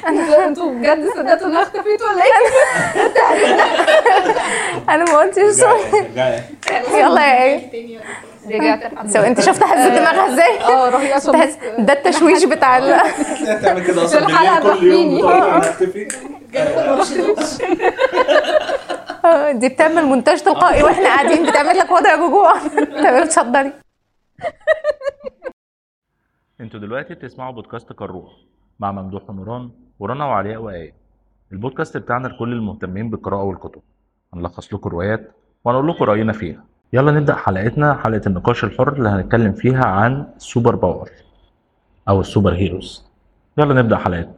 انتوا بجد صدقتوا ان انا اختفيت ولا ايه؟ انا ما قلتش صوت يلا يا ايه رجعت الحمد سو انت شفت هزت دماغها ازاي اه روحي عشان بس ده التشويش بتاع ال... تعمل كده اصلا الحلقة بالليل كل يوم بحميني. بتقول أنا هختفي آه، دي بتعمل مونتاج تلقائي واحنا قاعدين بتعمل لك وضع رجوع تمام اتفضلي انتوا دلوقتي بتسمعوا بودكاست كروح مع ممدوح ونوران ورنا وعلياء وآية البودكاست بتاعنا لكل المهتمين بالقراءة والكتب هنلخص لكم روايات وهنقول لكم رأينا فيها يلا نبدأ حلقتنا حلقة النقاش الحر اللي هنتكلم فيها عن سوبر باور أو السوبر هيروز يلا نبدأ حلقتنا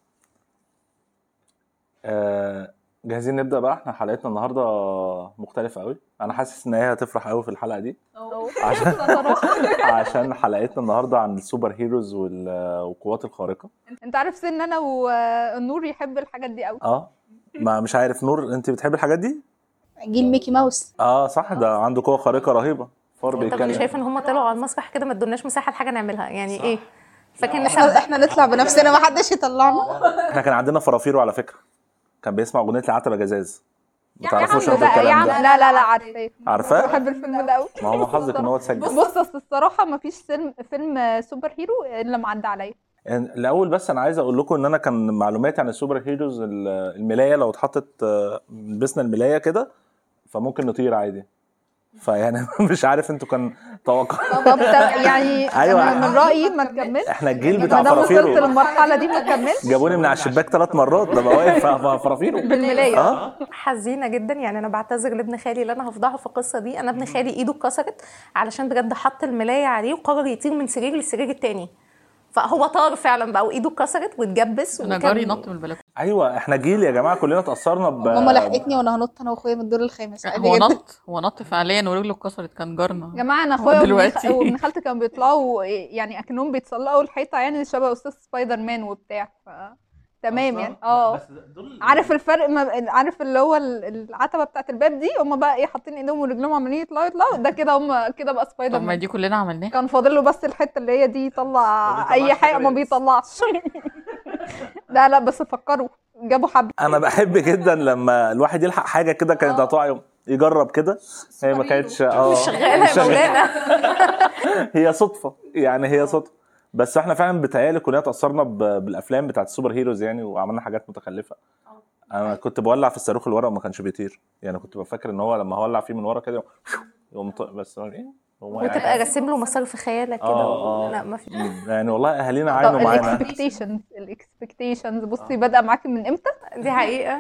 آه، جاهزين نبدا بقى احنا حلقتنا النهارده مختلفه قوي انا حاسس ان هي هتفرح قوي في الحلقه دي عشان عشان حلقتنا النهارده عن السوبر هيروز وال- والقوات الخارقه انت عارف سن انا والنور يحب الحاجات دي قوي اه ما مش عارف نور انت بتحبي الحاجات دي جيل ميكي ماوس اه صح ده عنده قوه خارقه رهيبه فار طب انا بيتكلم شايفه ان هم طلعوا على المسرح كده ما ادوناش مساحه لحاجه نعملها يعني ايه فاكر احنا نسبح احنا نطلع بنفسنا ما حدش يطلعنا احنا كان عندنا فرافيرو على فكره كان بيسمع اغنيه العتبه جزاز ما تعرفوش عم انتوا بقى، يا الكلام عم ده لا لا لا عارفاه عارفاه بحب الفيلم ده قوي ما هو حظك ان هو اتسجل بص اصل الصراحه ما فيش فيلم فيلم سوبر هيرو الا ما عدى عليا يعني الاول بس انا عايز اقول لكم ان انا كان معلوماتي عن السوبر هيروز ال- الملايه لو اتحطت آه، لبسنا الملايه كده فممكن نطير عادي فيعني مش عارف انتوا كان توقع طب طب يعني أيوة. انا من رايي ما تكملش احنا الجيل ما بتاع دام وصلت فرافيرو للمرحله دي ما تكملش جابوني من على الشباك ثلاث مرات ده بقى واقف ف- ف- فرافيرو بالملايه اه حزينه جدا يعني انا بعتذر لابن خالي اللي انا هفضحه في القصه دي انا ابن خالي ايده اتكسرت علشان بجد حط الملايه عليه وقرر يطير من سرير للسرير التاني فهو طار فعلا بقى وايده اتكسرت واتجبس انا وكان- جاري نط من البلكونه ايوه احنا جيل يا جماعه كلنا اتاثرنا ب ماما لحقتني وانا هنط انا واخويا من الدور الخامس عادي هو جدا. نط هو نط فعليا ورجله اتكسرت كان جارنا يا جماعه انا اخويا وابن دلوقتي. خ- وابن خالتي كانوا بيطلعوا يعني اكنهم بيتسلقوا الحيطه يعني شبه استاذ سبايدر مان وبتاع ف... تمام يعني اه عارف الفرق ما عارف اللي هو ال- العتبه بتاعت الباب دي هم بقى ايه حاطين ايديهم ورجلهم عمالين يطلعوا يطلعوا ده كده هم كده بقى سبايدر طب ما مان دي كلنا عملناها كان فاضل له بس الحته اللي هي دي يطلع اي حاجه ما بيطلعش لا لا بس فكروا جابوا حبل انا بحب جدا لما الواحد يلحق حاجه كده كانت هتقع يوم يجرب كده هي ما كانتش اه مش شغاله مش يا مولانا هي صدفه يعني هي صدفه بس احنا فعلا بتهيألي كلنا اتأثرنا ب- بالافلام بتاعت السوبر هيروز يعني وعملنا حاجات متخلفه انا كنت بولع في الصاروخ الورق وما كانش بيطير يعني كنت بفكر ان هو لما هولع فيه من ورا كده يقوم طق بس هو ايه هو وتبقى يعني راسم له مسار في خيالك كده اه لا اه ما في مم. يعني والله اهالينا عانوا معانا الاكسبكتيشنز الاكسبكتيشنز بصي بادئه معاكي من امتى دي حقيقه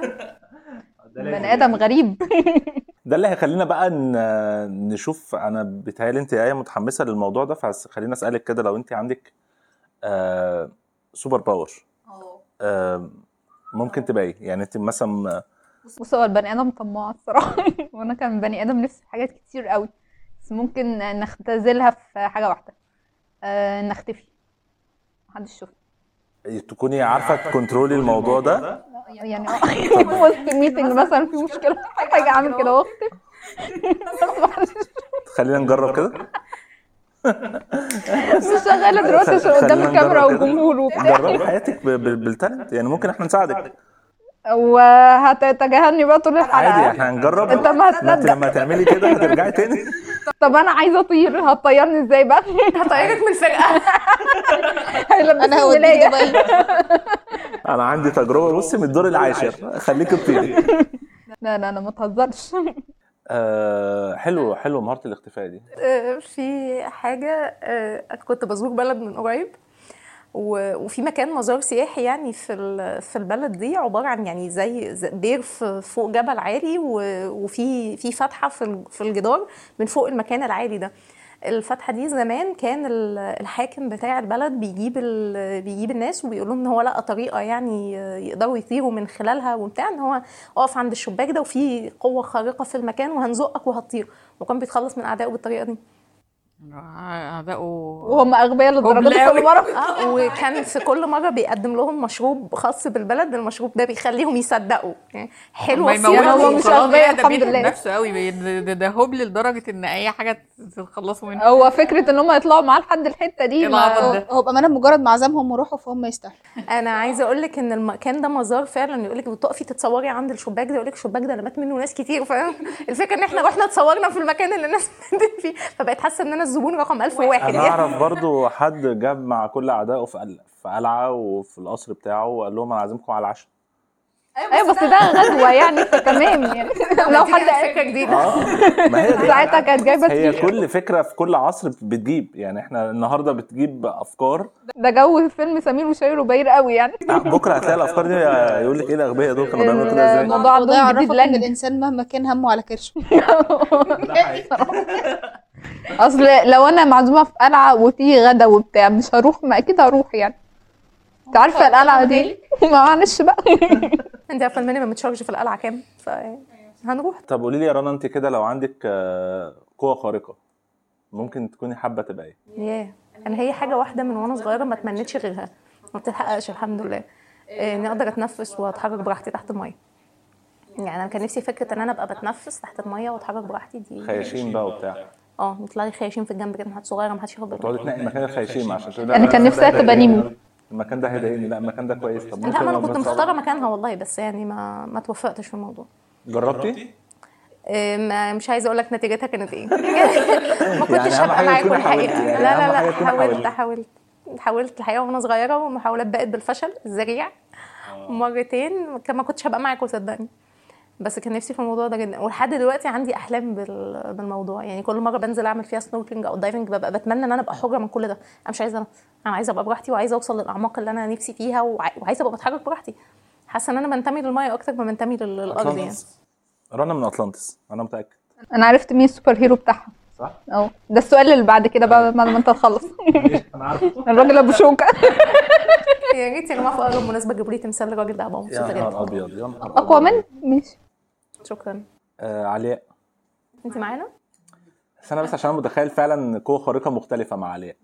بني ادم غريب ده اللي هيخلينا بقى ن- نشوف انا بيتهيألي انت ايه متحمسه للموضوع ده فخلينا اسالك كده لو انت عندك آه سوبر باور آه ممكن تبقى ايه يعني انت مثلا بص هو البني ادم طماع الصراحه وانا كان بني ادم نفسي في حاجات كتير قوي بس ممكن نختزلها في حاجه واحده آه نختفي محدش يشوفنا تكوني عارفه تكنترولي الموضوع ده يعني اه وسط ميتنج مثلا في مشكله حاجه اعمل كده واختفي بس محدش خلينا نجرب كده مش شغاله دلوقتي عشان قدام خلينا الكاميرا نجرب كده. والجمهور وبتاع جربي حياتك ب- ب- بالتالنت يعني ممكن احنا نساعدك وهتتجاهلني بقى طول الحلقه عادي احنا هنجرب انت ما ما انت هتصدق لما تعملي كده هترجعي تاني طب انا عايزه اطير هتطيرني ازاي بقى هطيرك من الفرقه هيلبسني انا هوديك ملاية. دبي انا عندي تجربه بصي من الدور العاشر خليكي تطيري لا لا لا ما تهزرش آه حلو حلو مهاره الاختفاء دي آه، في حاجة آه، كنت بزور بلد من قريب و- وفي مكان مزار سياحي يعني في ال- في البلد دي عبارة عن يعني زي زي بير في- فوق جبل عالي و- وفي في فتحة في ال- في الجدار من فوق المكان العالي ده الفتحة دي زمان كان ال- الحاكم بتاع البلد بيجيب ال- بيجيب الناس وبيقول لهم ان هو لقى طريقة يعني يقدروا يطيروا من خلالها وبتاع ان هو اقف عند الشباك ده وفي قوة خارقة في المكان وهنزقك وهتطير وكان بيتخلص من اعدائه بالطريقة دي اعدائه وهم اغبياء للدرجه دي هبل كل مره اه وكان في كل مره بيقدم لهم مشروب خاص بالبلد المشروب ده بيخليهم يصدقوا يعني حلوه ما السيرة يموتوا دي. هو مش خلاص أغبياء يعني ده الحمد بيتعب لله. نفسه قوي بي- ده- ده, ده هبل لدرجه ان اي حاجه تتخلصوا منها هو فكره ان هم يطلعوا معاه لحد الحته دي إيه ما- العبط ده؟ هو بامانه مجرد ما عزمهم وروحوا فهم يستاهلوا انا عايزه اقول لك ان المكان ده مزار فعلا يقول لك بتقفي تتصوري عند الشباك ده يقول لك الشباك ده اللي مات منه ناس كتير فاهم الفكره ان احنا رحنا اتصورنا في المكان اللي الناس ماتت فيه فبقيت حاسه ان انا الزبون رقم 1001 انا يعني اعرف برضو حد جاب مع كل اعدائه في قل- في قلعه وفي القصر بتاعه وقال لهم انا عازمكم على العشاء ايوه بس ده غدوه يعني فتمام يعني لو دي حد كانت فكره جديده اه ما هي دي ساعتها كانت جايبه هي سيخ. كل فكره في كل عصر بتجيب يعني احنا النهارده بتجيب افكار ده جو فيلم سمير وشهير وبهير قوي يعني بكره هتلاقي الافكار دي يقول لك ايه الاغبياء دول كانوا بيعملوا كده ازاي الموضوع وده عندهم جديد يعرفك ان لانج الانسان مهما كان همه على كرشه اصل لو انا معزومه في قلعه وفي غدا وبتاع مش هروح ما اكيد هروح يعني انت عارفه القلعه دي معلش بقى انت عارفه المينيمم تشارج في القلعه كام ف هنروح طب قولي لي يا رنا انت كده لو عندك آه، قوه خارقه ممكن تكوني حابه تبقى ايه ياه انا هي حاجه واحده من وانا صغيره ما اتمنيتش غيرها ما بتتحققش الحمد لله إيه، اني اقدر اتنفس واتحرك براحتي تحت الميه يعني انا كان نفسي فكره ان انا ابقى بتنفس تحت الميه واتحرك براحتي دي خياشيم بقى وبتاع اه يطلع لي خياشيم في الجنب كده محدش صغيره محدش ياخد باله تقعدي تنقي مكان الخياشيم عشان كده انا كان نفسي تبقى نيمو المكان ده هيضايقني لا المكان ده كويس طب لا ما انا لو كنت بنتصور- مختاره مكانها والله بس يعني ما ما توفقتش في الموضوع جربتي؟ إيه، ما مش عايزه اقول لك نتيجتها كانت ايه ما كنتش أهم هبقى حاجة معاكم تكوني الحقيقه حاولتي، يعني لا أهم لا حاجة لا تكوني حاولت حاولتي. حاولت حاولت الحقيقه وانا صغيره والمحاولات بقت بالفشل الذريع مرتين كان ما كنتش هبقى معاكم صدقني بس كان نفسي في الموضوع ده جدا ولحد دلوقتي عندي احلام بال- بالموضوع يعني كل مره بنزل اعمل فيها سنوركلينج او دايفنج ببقى بتمنى ان انا ابقى حره من كل ده انا مش عايزه انا عايزه ابقى براحتي وعايزه اوصل للاعماق اللي انا نفسي فيها وع- وعايزه ابقى بتحرك براحتي حاسه ان انا بنتمي للميه اكتر ما بنتمي لل- للارض يعني أطلانتس. رنا من اطلانتس انا متاكد انا عرفت مين السوبر هيرو بتاعها صح؟ اه ده السؤال اللي بعد كده بقى بعد ما انت تخلص انا عارفه الراجل ابو شوكه يا ريت يا جماعه في اقرب مناسبه جيبوا لي تمثال الراجل ده هبقى يا مبسوطه جدا نهار ابيض يا نهار اقوى من ماشي شكرا آه علياء انت معانا بس انا بس عشان انا متخيل فعلا ان قوه خارقه مختلفه مع علياء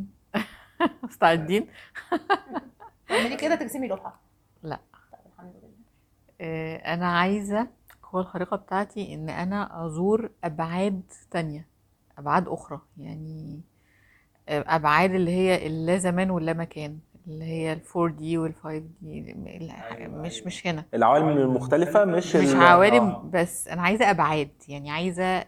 مستعدين اعملي كده ترسمي لوحه لا آه، انا عايزه القوه الخارقه بتاعتي ان انا ازور ابعاد تانية ابعاد اخرى يعني آه، ابعاد اللي هي اللا زمان واللا مكان اللي هي ال 4 دي وال 5 دي مش مش هنا العوالم المختلفه مش مش ال- عوالم آه. بس انا عايزه ابعاد يعني عايزه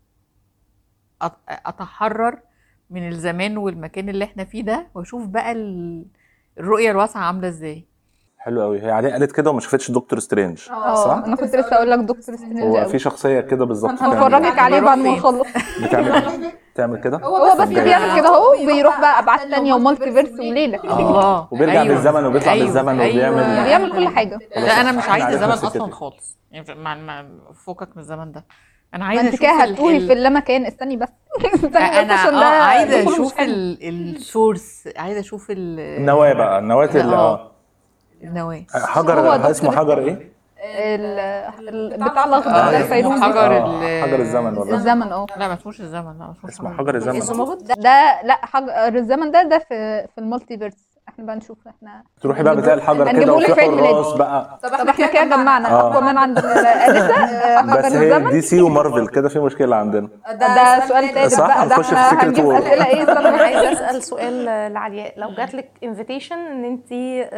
أت- اتحرر من الزمان والمكان اللي احنا فيه ده واشوف بقى ال- الرؤيه الواسعه عامله ازاي حلو قوي هي علياء قالت كده وما شافتش دكتور سترينج صح؟ اه انا كنت لسه اقول لك دكتور سترينج هو قوي في شخصيه كده بالظبط هفرجك عليه بعد ما نخلص بتعمل بتعمل كده هو بس بيعمل كده اهو بيروح بقى ابعاد تانية ومالتي فيرس وليله الله وبيرجع أيوة. بالزمن وبيطلع أيوة. بالزمن أيوة. وبيعمل بيعمل كل حاجه لا انا مش إحنا عايزه عارفين زمن نفس اصلا الكده. خالص يعني مع مع فوقك من الزمن ده انا ما عايزه انت اشوف كده ال- هتتوهي ال- في اللامكان استني بس استني بس انا عشان اه ده عايزه دخوله مش اشوف حلو. ال- السورس عايزه اشوف ال- النواه بقى النواه اللي آه. اه النواه حجر هو ده اسمه حجر ايه؟ ال- ال- بتاع الاخضر آه، ده اسمه الفيروزي حجر آه، ال- حجر الزمن ولا الزمن اه لا ما اسموش الزمن لا ما اسموش اسمه حجر الزمن الزمرد ده لا حجر الزمن ده ده في في المالتي فيرس احنا بقى نشوف احنا تروحي بقى بتلاقي الحجر كده هنجيبهولك وفي في عيد ميلادي. حراس بقى طب احنا كده جمعنا آه. اقوى من عند الاليسا آه، بس حجر هي الزمن دي سي ومارفل كده في مشكله عندنا ده سؤال تالت صح، بقى ده هنخش في احنا Secret هنجيب War. اسئله ايه استنى انا بس. عايزه اسال سؤال لعلياء لو جات لك انفيتيشن ان انت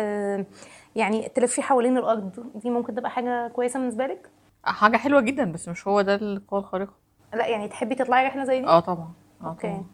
يعني تلفي حوالين الارض دي ممكن تبقى حاجه كويسه بالنسبه لك حاجه حلوه جدا بس مش هو ده القوه الخارقه لا يعني تحبي تطلعي رحله زي دي اه طبعا اه اوكي طبعا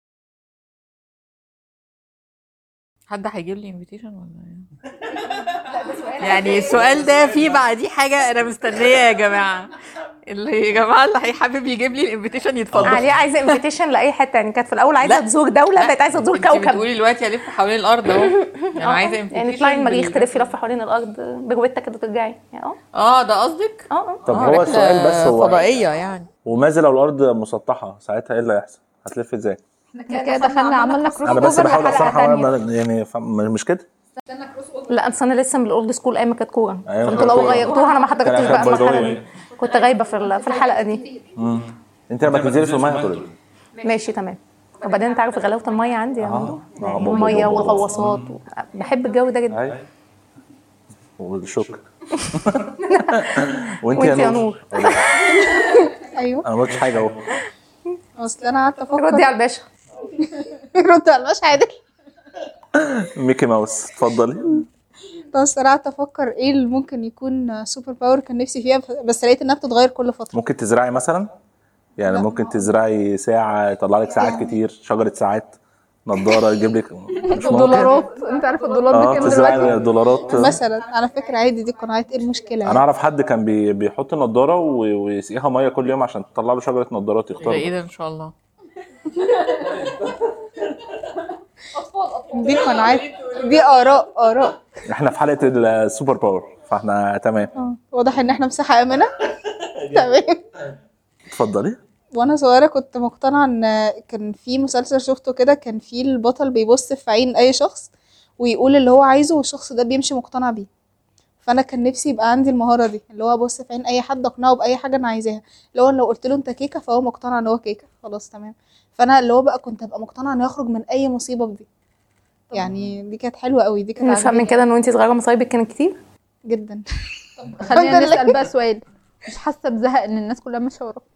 حد هيجيب لي انفيتيشن ولا ايه؟ يعني السؤال ده فيه بعديه حاجه انا مستنيه يا جماعه اللي يا جماعه اللي هيحبب يجيب لي الانفيتيشن يتفضل علياء عايزه انفيتيشن لاي حته يعني كانت في الاول عايزه لا. تزور دوله بقت عايزه تزور انت كوكب بتقولي دلوقتي الف حوالين الارض اهو انا عايزه انفيتيشن يعني تطلعي المريخ تلفي لفه حوالين الارض بجوتك كده ترجعي يعني اه اه ده قصدك؟ اه اه طب آه، هو رحلة السؤال بس هو فضائيه يعني وماذا لو الارض مسطحه ساعتها ايه اللي هيحصل؟ هتلف ازاي؟ احنا كده دخلنا عملنا كروس انا بس اوفر بحاول لحلقه اصحح ثانيه يعني فاهم- مش كده؟ لا اصل انا لسه من الاولد سكول ايام ما كانت كوره أيام فانتوا كانت لو كورة. غيرتوها انا ما حضرتش كانت بقى المرحله بيضاوية. دي كنت غايبه في ال- في الحلقه دي انت لما تنزلي في الميه هتقولي ماشي تمام وبعدين انت عارف غلاوه الميه عندي يا آه. مندو آه، يعني بابا، الميه بابا. والغواصات و... بحب الجو ده جدا ايوه والشكر وانت وانت يا يا نور. نور ايوه انا ما قلتش حاجه اهو اصل انا قعدت افكر ردي على الباشا رد على المش عادل ميكي ماوس اتفضلي بس انا قعدت افكر ايه اللي ممكن يكون سوبر باور كان نفسي فيها بس لقيت انها بتتغير كل فتره ممكن تزرعي مثلا يعني لا. ممكن تزرعي ساعه يطلع لك ساعات كتير شجره ساعات نضاره يجيب لك مش ممكن دولارات انت عارف الدولار اه بكام تزرعي دلوقتي دولارات مثلا على فكره عادي دي قناعات ايه المشكله انا يعني اعرف حد كان بي بيحط نضاره و- ويسقيها ميه كل يوم عشان تطلع له شجره نضارات يبقى ايه يختار ده ان شاء الله دي قناعات دي اراء اراء احنا في حلقه السوبر باور فاحنا تمام آه. واضح ان احنا مساحه امنه تمام اتفضلي وانا صغيره كنت مقتنعه ان كان في مسلسل شفته كده كان في البطل بيبص في عين اي شخص ويقول اللي هو عايزه والشخص ده بيمشي مقتنع بيه فانا كان نفسي يبقى عندي المهاره دي اللي هو ابص في عين اي حد اقنعه باي حاجه انا عايزاها اللي هو لو قلت له انت كيكه فهو مقتنع ان هو كيكه خلاص تمام فانا اللي هو بقى كنت ابقى مقتنعه انه يخرج من اي مصيبه بدي يعني دي كانت حلوه قوي دي كانت نفهم من عجباني كده ان وانت صغيره مصايبك كانت كتير جدا خلينا الحمد لله. نسال بقى سؤال مش حاسه بزهق ان الناس كلها ماشيه وراك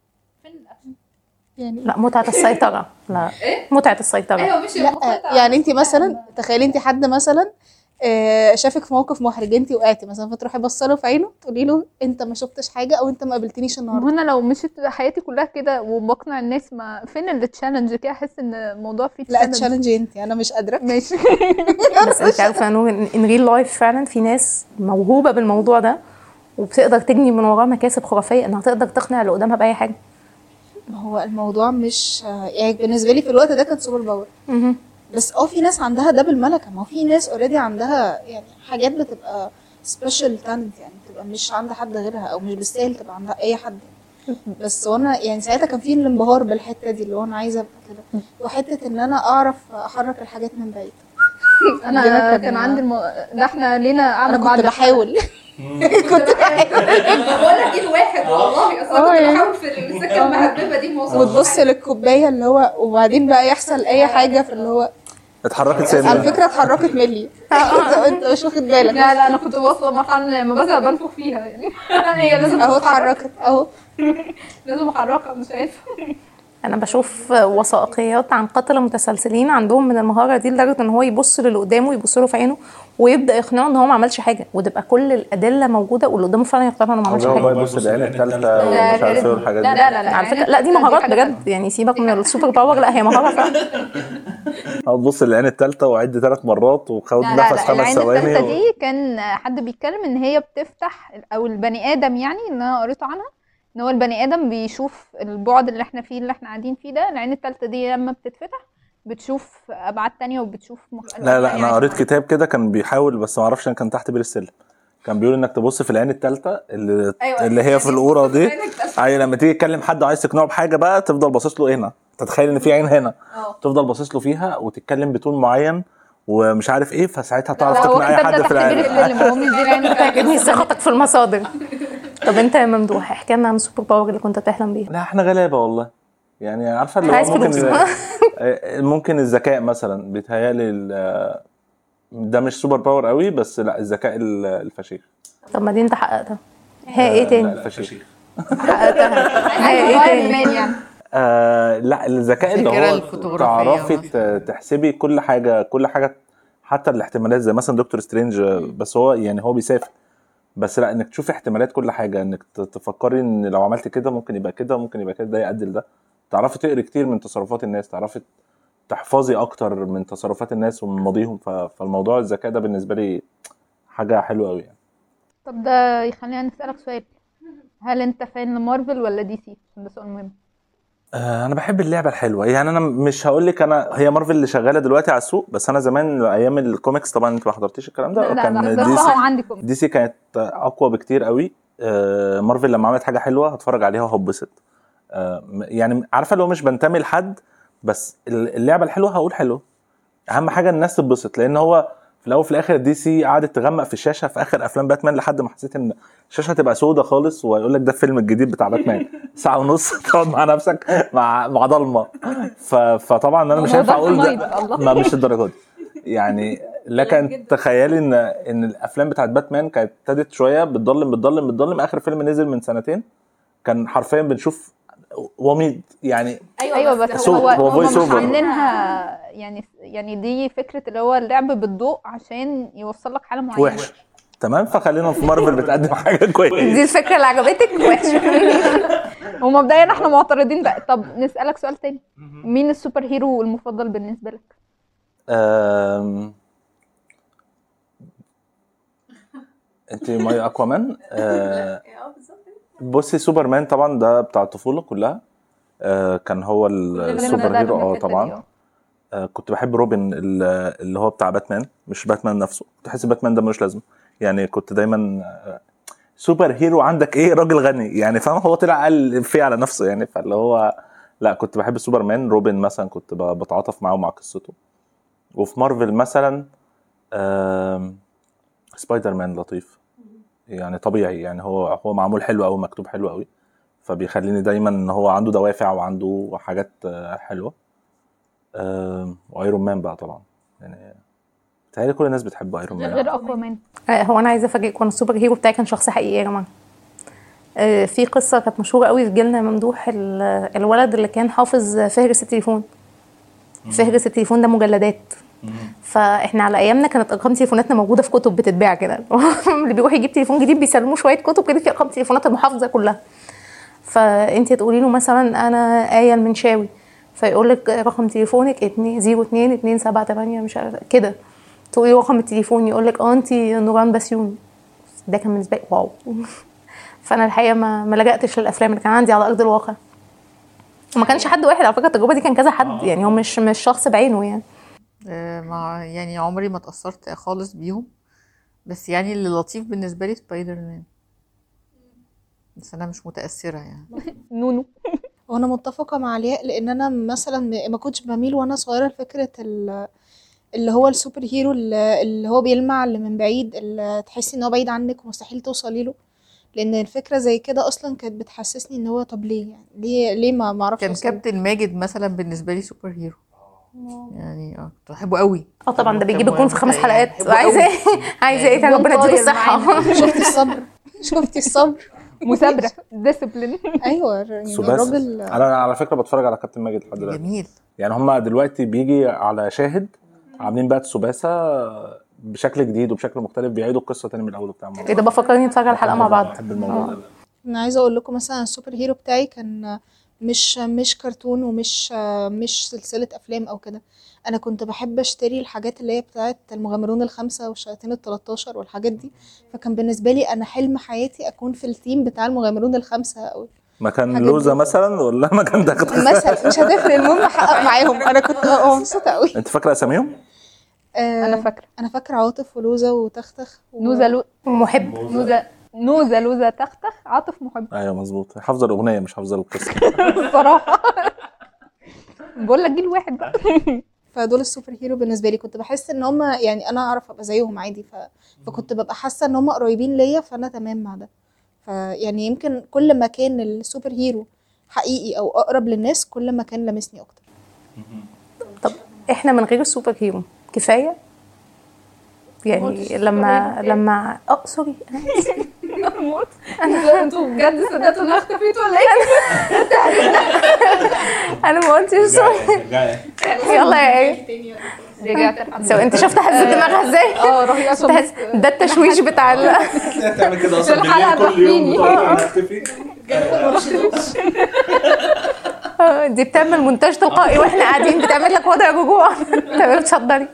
يعني لا متعه السيطره لا متعه السيطره لا يعني انت مثلا تخيلي انت حد مثلا آه، شافك في موقف محرج انت وقعتي مثلا فتروحي بصله في عينه تقولي له انت ما شفتش حاجه او انت ما قابلتنيش النهارده وانا لو مشيت حياتي كلها كده وبقنع الناس ما فين التشالنج كده احس ان الموضوع فيه لا challenge. تشالنج انت انا مش قادره ماشي بس انت عارفه يا نور ان ريل لايف فعلا في ناس موهوبه بالموضوع ده وبتقدر تجني من وراه مكاسب خرافيه انها تقدر تقنع اللي قدامها باي حاجه ما هو الموضوع مش آه، يعني بالنسبه لي في الوقت ده كان سوبر باور مهم. بس اه في ناس عندها ده بالملكه ما هو في ناس اوريدي عندها يعني حاجات بتبقى سبيشال تالنت يعني بتبقى مش عند حد غيرها او مش بالسهل تبقى عند اي حد بس وانا يعني ساعتها كان في الانبهار بالحته دي اللي هو انا عايزه ابقى كده وحته ان انا اعرف احرك الحاجات من بعيد انا عندنا كان عندي المو... ده احنا لينا قاعده انا بعد كنت بحاول كنت بقول لك ايه الواحد والله اصل اه انا يعني. كنت بحاول في السكه المهببه دي ما وصلتش وتبص للكوبايه اللي هو وبعدين بقى يحصل اي حاجه في اللي هو اتحركت على سنه فكره اتحركت ملي انت مش واخد بالك لا لا انا كنت واصله لمرحله لما بزهق بنفخ فيها يعني هي لازم اهو تتحرك اتحركت اهو لازم احركها مش عارفه انا بشوف وثائقيات عن قتله متسلسلين عندهم من المهاره دي لدرجه ان هو يبص للي قدامه يبص له في عينه ويبدا يقنعه ان هو ما عملش حاجه وتبقى كل الادله موجوده واللي قدامه فعلا يقتنع انه ما عملش هو بقى حاجه يبص العين الثالثه ومش عارف ايه والحاجات لا دي لا لا لا على فكره لا دي مهارات بجد يعني سيبك من السوبر باور لا هي مهاره فعلا او تبص العين الثالثه وعد ثلاث مرات وخد لا لا نفس لا خمس العين ثواني الثالثه و... دي كان حد بيتكلم ان هي بتفتح او البني ادم يعني ان انا قريت عنها ان هو البني ادم بيشوف البعد اللي احنا فيه اللي احنا قاعدين فيه ده العين الثالثه دي لما بتتفتح بتشوف ابعاد تانية وبتشوف مخ... لا لا يعني انا قريت كتاب كده كان بيحاول بس ما اعرفش كان تحت بير السلم كان بيقول انك تبص في العين الثالثه اللي أيوة. اللي هي في القوره دي اي لما تيجي تكلم حد عايز تقنعه بحاجه بقى تفضل باصص له هنا تتخيل ان في عين هنا تفضل باصص له فيها وتتكلم بتون معين ومش عارف ايه فساعتها تعرف لا هو تقنع اي انت حد تحت في بير العين السلم هو مش دي العين التالتة. تعجبني ثقتك في المصادر طب انت يا ممدوح احكي لنا عن السوبر باور اللي كنت بتحلم بيه لا احنا غلابه والله يعني عارفه اللي عايز هو ممكن فلوس. ممكن الذكاء مثلا بيتهيألي ال- ده مش سوبر باور قوي بس لا الذكاء ال- الفشيخ طب ما دي انت حققتها ها ايه لا تاني الفشيخ حققتها ها ايه سؤال تاني مان يعني آه لا الذكاء اللي الفكرة هو الفوتوغرافية تعرفي مثلاً. ت- تحسبي كل حاجه كل حاجه حتى الاحتمالات زي مثلا دكتور سترينج آه، بس هو يعني هو بيسافر بس لا انك تشوفي احتمالات كل حاجه انك ت- تفكري ان لو عملت كده ممكن يبقى كده ممكن يبقى كده ده يؤدي لده تعرفي تقري كتير من تصرفات الناس تعرفي تحفظي اكتر من تصرفات الناس ومن ماضيهم ف- فالموضوع الذكاء ده بالنسبه لي حاجه حلوه قوي يعني طب ده يخلينا نسألك سؤال هل انت فان لمارفل ولا دي سي عشان ده سؤال مهم آه، انا بحب اللعبه الحلوه يعني انا مش هقول لك انا هي مارفل اللي شغاله دلوقتي على السوق بس انا زمان ايام الكوميكس طبعا انت ما حضرتيش الكلام ده لا لا كان لا دي حضرتها سي وعندي كوميك دي سي كانت اقوى بكتير قوي آه، مارفل لما عملت حاجه حلوه هتفرج عليها وهبسط آه، م- يعني عارفه لو مش بنتمي لحد بس ال- اللعبه الحلوه هقول حلو اهم حاجه الناس تتبسط لان هو في الاول وفي الاخر دي سي قعدت تغمق في الشاشه في اخر افلام باتمان لحد ما حسيت ان الشاشه هتبقى سودة خالص ويقول لك ده الفيلم الجديد بتاع باتمان ساعه ونص تقعد مع نفسك مع مع ضلمه ف... فطبعا انا مش هو هينفع ده اقول حمايد، ده الله. ما مش الدرجه دي يعني لكن تخيلي ان ان الافلام بتاعت باتمان كانت ابتدت شويه بتضلم بتضلم بتضلم اخر فيلم نزل من سنتين كان حرفيا بنشوف وميض يعني ايوه بس صوت، هو هو هم voice مش over. عاملينها يعني يعني دي فكره اللي هو اللعب بالضوء عشان يوصل لك حاله معينه وحش تمام فخلينا في مارفل بتقدم حاجه دي كويسه الفكره اللي عجبتك وحشه ومبدئيا احنا معترضين ده طب نسالك سؤال تاني مين السوبر هيرو المفضل بالنسبه لك أم... انت ماي اكوامان أه... بصي سوبرمان طبعا ده بتاع الطفوله كلها أه كان هو ال- كلنا السوبر بدأنا هيرو من اه الحتة دي، طبعا اه. أه كنت بحب روبن ال- اللي هو بتاع باتمان مش باتمان نفسه كنت احس باتمان ده ملوش لازمه يعني كنت دايما آه، سوبر هيرو عندك ايه راجل غني يعني فاهم هو طلع قال فيه على نفسه يعني فاللي هو لا كنت بحب سوبرمان روبن مثلا كنت ب- بتعاطف معاه ومع قصته وفي مارفل مثلا آم، سبايدر مان لطيف يعني طبيعي يعني هو هو معمول حلو قوي مكتوب حلو قوي فبيخليني دايما ان هو عنده دوافع وعنده حاجات آه، حلوه آم، وايرون مان بقى طبعا يعني بتهيألي كل الناس بتحب ايرون مان غير اكوامان آه، هو انا عايزه افاجئكم ان السوبر هيرو بتاعي كان شخص حقيقي يا جماعه آه، في قصه كانت مشهوره قوي في جيلنا ممدوح ال- الولد اللي كان حافظ فهرس التليفون فهرس التليفون ده مجلدات فاحنا على ايامنا كانت ارقام تليفوناتنا موجوده في كتب بتتباع كده اللي بيروح يجيب تليفون جديد بيسلموه شويه كتب كده في ارقام تليفونات المحافظه كلها فانت تقولي له مثلا انا ايه المنشاوي فيقول لك رقم تليفونك 2 02 278 مش عارفه كده تقولي رقم التليفون يقول لك اه انت نوران بسيوني ده كان بالنسبه لي واو فانا الحقيقه ما ما لجأتش للافلام اللي كان عندي على ارض الواقع وما كانش حد واحد على فكره التجربه دي كان كذا حد يعني هو مش مش شخص بعينه يعني آه، مع يعني عمري ما اتأثرت خالص بيهم بس يعني اللي لطيف بالنسبة لي سبايدر مان بس أنا مش متأثرة يعني نونو وانا متفقه مع علياء لان انا مثلا م- ما كنتش بميل وانا صغيره لفكره ال- اللي هو السوبر هيرو اللي اللي هو بيلمع اللي من بعيد اللي تحسي ان هو بعيد عنك ومستحيل توصلي له لان الفكره زي كده اصلا كانت بتحسسني ان هو طب ليه يعني ليه ليه ما ما اعرفش كان أوصل له؟ كابتن ماجد مثلا بالنسبة لي سوبر هيرو يعني اه كنت بحبه قوي اه طبعا ده كان بيجيب الجون في خمس يعني حلقات بحبه عايزه قوي. ايه عايزه ايه كان ربنا يديله طاير الصحه معانا. شفتي الصبر شفتي الصبر مثابره ديسيبلين ايوه يعني سباس الراجل انا على فكره بتفرج على كابتن ماجد لحد دلوقتي جميل يعني هم دلوقتي بيجي على شاهد عاملين بقى تسوباسا بشكل جديد وبشكل مختلف بيعيدوا القصه تاني من الاول وبتاع ايه ده بفكرني نتفرج على الحلقه مع بعض بحب الموضوع ده انا عايزه اقول لكم مثلا السوبر هيرو بتاعي كان مش مش كرتون ومش مش سلسله افلام او كده انا كنت بحب اشتري الحاجات اللي هي بتاعت المغامرون الخمسه والشياطين ال 13 والحاجات دي فكان بالنسبه لي انا حلم حياتي اكون في التيم بتاع المغامرون الخمسه او مكان حاجات لوزه دي. مثلا ولا مكان دغدغه مثلا مش هتفرق المهم احقق معاهم انا كنت ببقى مبسوطه قوي انت فاكره اساميهم؟ انا فاكره انا فاكره عاطف ولوزه وتختخ و... نوزه لو... محب نوزه نوزه لوزه تختخ عاطف محب ايوه مظبوط حافظه الاغنيه مش حافظه القصه الصراحه بقول لك جيل واحد بقى فدول السوبر هيرو بالنسبه لي كنت بحس ان هم يعني انا اعرف ابقى زيهم عادي ف... فكنت ببقى حاسه ان هم قريبين ليا فانا تمام مع ده فيعني يمكن كل ما كان السوبر هيرو حقيقي او اقرب للناس كل ما كان لمسني اكتر طب احنا من غير السوبر هيرو كفايه يعني لما لما اه سوري أنا انتوا بجد صدقتوا ان انا اختفيت ولا ايه؟ انا ما قلتش سوري يلا يا ايه رجعت الحمد سو انت شفت هزت دماغها ازاي؟ اه رهيبه عشان تحس- ده التشويش بتاع ال... تعمل كده اصلاً الحلقة بالليل كل يوم تختفي آه، دي بتعمل مونتاج تلقائي واحنا قاعدين بتعمل لك وضع رجوع تمام تصدري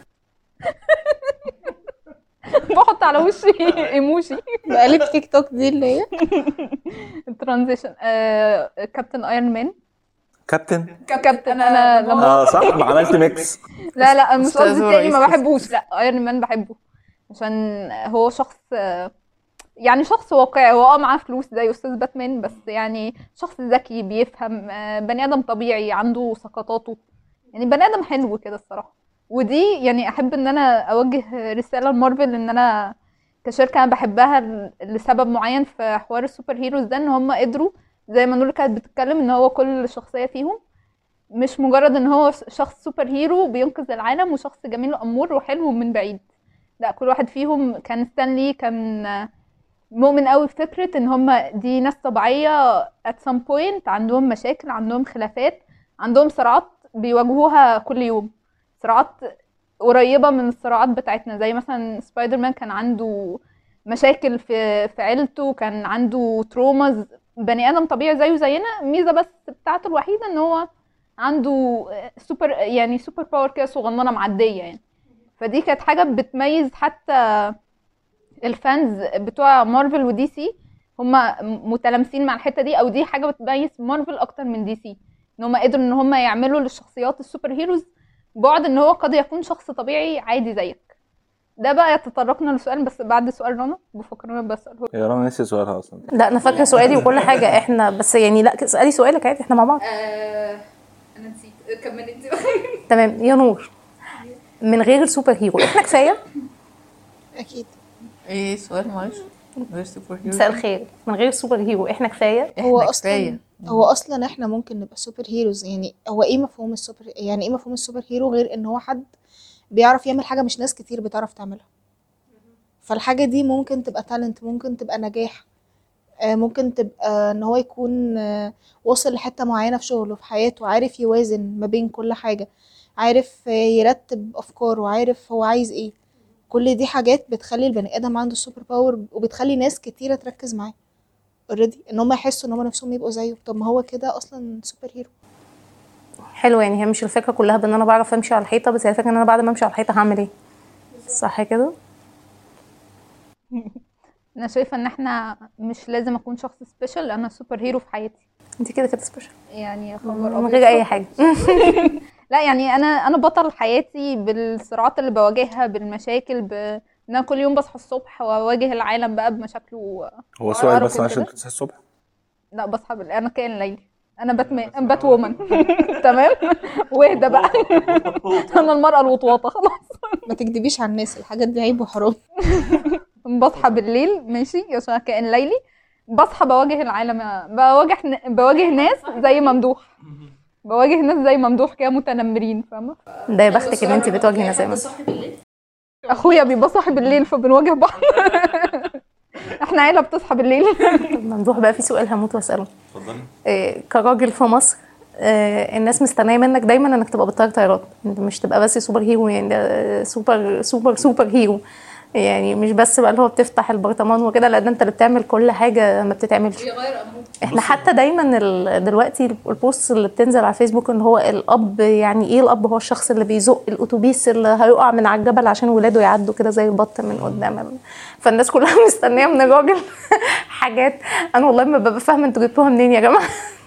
بحط على وشي ايموجي بقلب تيك توك دي اللي هي ترانزيشن آه، كابتن ايرون مان كابتن كابتن انا لما اه صح ما عملت ميكس لا لا مش أستاذ قصدي التاني ما ورئيس بحبوش لا ايرون مان بحبه عشان هو شخص آه، يعني شخص واقعي هو اه معاه فلوس زي استاذ باتمان بس يعني شخص ذكي بيفهم آه، بني ادم طبيعي عنده سقطاته يعني بني ادم حلو كده الصراحه ودي يعني احب ان انا اوجه رساله لمارفل ان انا كشركه انا بحبها ل- لسبب معين في حوار السوبر هيروز ده ان هم قدروا زي ما نور كانت بتتكلم ان هو كل شخصيه فيهم مش مجرد ان هو شخص سوبر هيرو بينقذ العالم وشخص جميل وامور وحلو من بعيد لا كل واحد فيهم كان ستانلي كان مؤمن قوي بفكره ان هم دي ناس طبيعيه at some point عندهم مشاكل عندهم خلافات عندهم صراعات بيواجهوها كل يوم صراعات قريبه من الصراعات بتاعتنا زي مثلا سبايدر مان كان عنده مشاكل في في عيلته كان عنده تروماز بني ادم طبيعي زيه زينا الميزه بس بتاعته الوحيده ان هو عنده سوبر يعني سوبر باور كده صغننه معديه يعني فدي كانت حاجه بتميز حتى الفانز بتوع مارفل ودي سي هما متلامسين مع الحته دي او دي حاجه بتميز مارفل اكتر من دي سي ان هما قدروا ان هما يعملوا للشخصيات السوبر هيروز بعد ان هو قد يكون شخص طبيعي عادي زيك ده بقى يتطرقنا لسؤال بس بعد سؤال رنا بفكر انا بساله هي رنا نسي سؤالها اصلا لا انا فاكره سؤالي وكل حاجه احنا بس يعني لا اسالي سؤالك عادي احنا مع بعض آه، انا نسيت كملي انت تمام يا نور من غير السوبر هيرو احنا كفايه اكيد ايه السؤال معلش غير سوبر هيرو مساء الخير من غير السوبر هيرو احنا كفايه هو احنا اصلا كفايه هو اصلا احنا ممكن نبقى سوبر هيروز يعني هو ايه مفهوم السوبر يعني ايه مفهوم السوبر هيرو غير ان هو حد بيعرف يعمل حاجه مش ناس كتير بتعرف تعملها فالحاجه دي ممكن تبقى تالنت ممكن تبقى نجاح آه، ممكن تبقى ان هو يكون آه، وصل لحته معينه في شغله في حياته عارف يوازن ما بين كل حاجه عارف آه، يرتب افكاره عارف هو عايز ايه كل دي حاجات بتخلي البني ادم عنده سوبر باور وبتخلي ناس كتيره تركز معاه اوريدي ان هم يحسوا ان هم نفسهم يبقوا زيه طب ما هو كده اصلا سوبر هيرو حلو يعني هي مش الفكره كلها بان انا بعرف امشي على الحيطه بس هي الفكره ان انا بعد ما امشي على الحيطه هعمل ايه صح كده انا شايفه ان احنا مش لازم اكون شخص سبيشال انا سوبر هيرو في حياتي انت كده كده سبيشال يعني خبر من أبيض. غير اي حاجه لا يعني انا انا بطل حياتي بالصراعات اللي بواجهها بالمشاكل ب... ان انا كل يوم بصحى الصبح واواجه العالم بقى بمشاكله هو سؤال وأعرف بس معلش كده. انت بتصحي الصبح لا بصحى بال... انا كائن ليلي انا باتمان بات وومن تمام واهدى بقى انا المرأة الوطواطة خلاص ما تكدبيش على الناس الحاجات دي عيب وحرام بصحى بالليل ماشي عشان أنا كائن ليلي بصحى بواجه العالم بواجه بواجه ناس زي ممدوح بواجه ناس زي ممدوح كده متنمرين فاهمه ده يا بختك ان انت بتواجهي ناس زي ما انت. صاحي بالليل اخويا بيبقى صاحي بالليل فبنواجه بعض احنا عيله بتصحى بالليل طب ممدوح بقى في سؤال هموت واساله اتفضلي إيه كراجل في مصر آه، الناس مستنيه منك دايما انك تبقى بتطير طيارات انت مش تبقى بس سوبر هيرو يعني ده سوبر سوبر سوبر هيرو يعني مش بس بقى اللي هو بتفتح البرطمان وكده لا ده انت اللي بتعمل كل حاجه ما بتتعملش بيغير امره احنا حتى دايما ال- دلوقتي البوست اللي بتنزل على فيسبوك ان هو الاب يعني ايه الاب هو الشخص اللي بيزق الاتوبيس اللي هيقع من على الجبل عشان ولاده يعدوا كده زي البط من قدام ال- فالناس كلها مستنيه من الراجل حاجات انا والله ما ببقى فاهمه انتوا جبتوها منين يا جماعه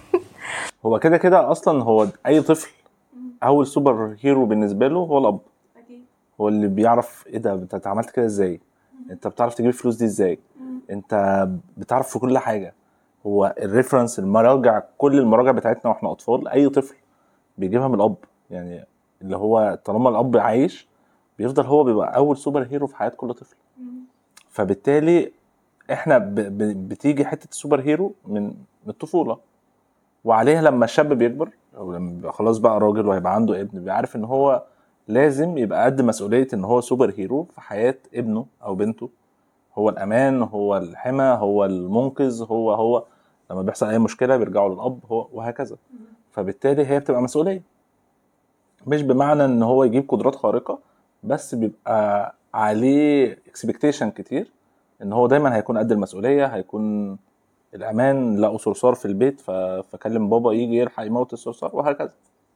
هو كده كده اصلا هو اي طفل اول سوبر هيرو بالنسبه له هو الاب هو اللي بيعرف ايه ده انت عملت كده ازاي انت بتعرف تجيب الفلوس دي ازاي انت بتعرف في كل حاجه هو الريفرنس المراجع كل المراجع بتاعتنا واحنا اطفال اي طفل بيجيبها من الاب يعني اللي هو طالما الاب عايش بيفضل هو بيبقى اول سوبر هيرو في حياه كل طفل فبالتالي احنا ب... ب... بتيجي حته السوبر هيرو من من الطفوله وعليها لما الشاب بيكبر او لما بيبقى خلاص بقى راجل وهيبقى عنده ابن بيعرف ان هو لازم يبقى قد مسؤوليه ان هو سوبر هيرو في حياه ابنه او بنته هو الامان هو الحمى هو المنقذ هو هو لما بيحصل اي مشكله بيرجعوا للاب هو وهكذا فبالتالي هي بتبقى مسؤوليه مش بمعنى ان هو يجيب قدرات خارقه بس بيبقى عليه اكسبكتيشن كتير ان هو دايما هيكون قد المسؤوليه هيكون الامان لقوا صرصار في البيت ف... فكلم بابا يجي يلحق يموت الصرصار وهكذا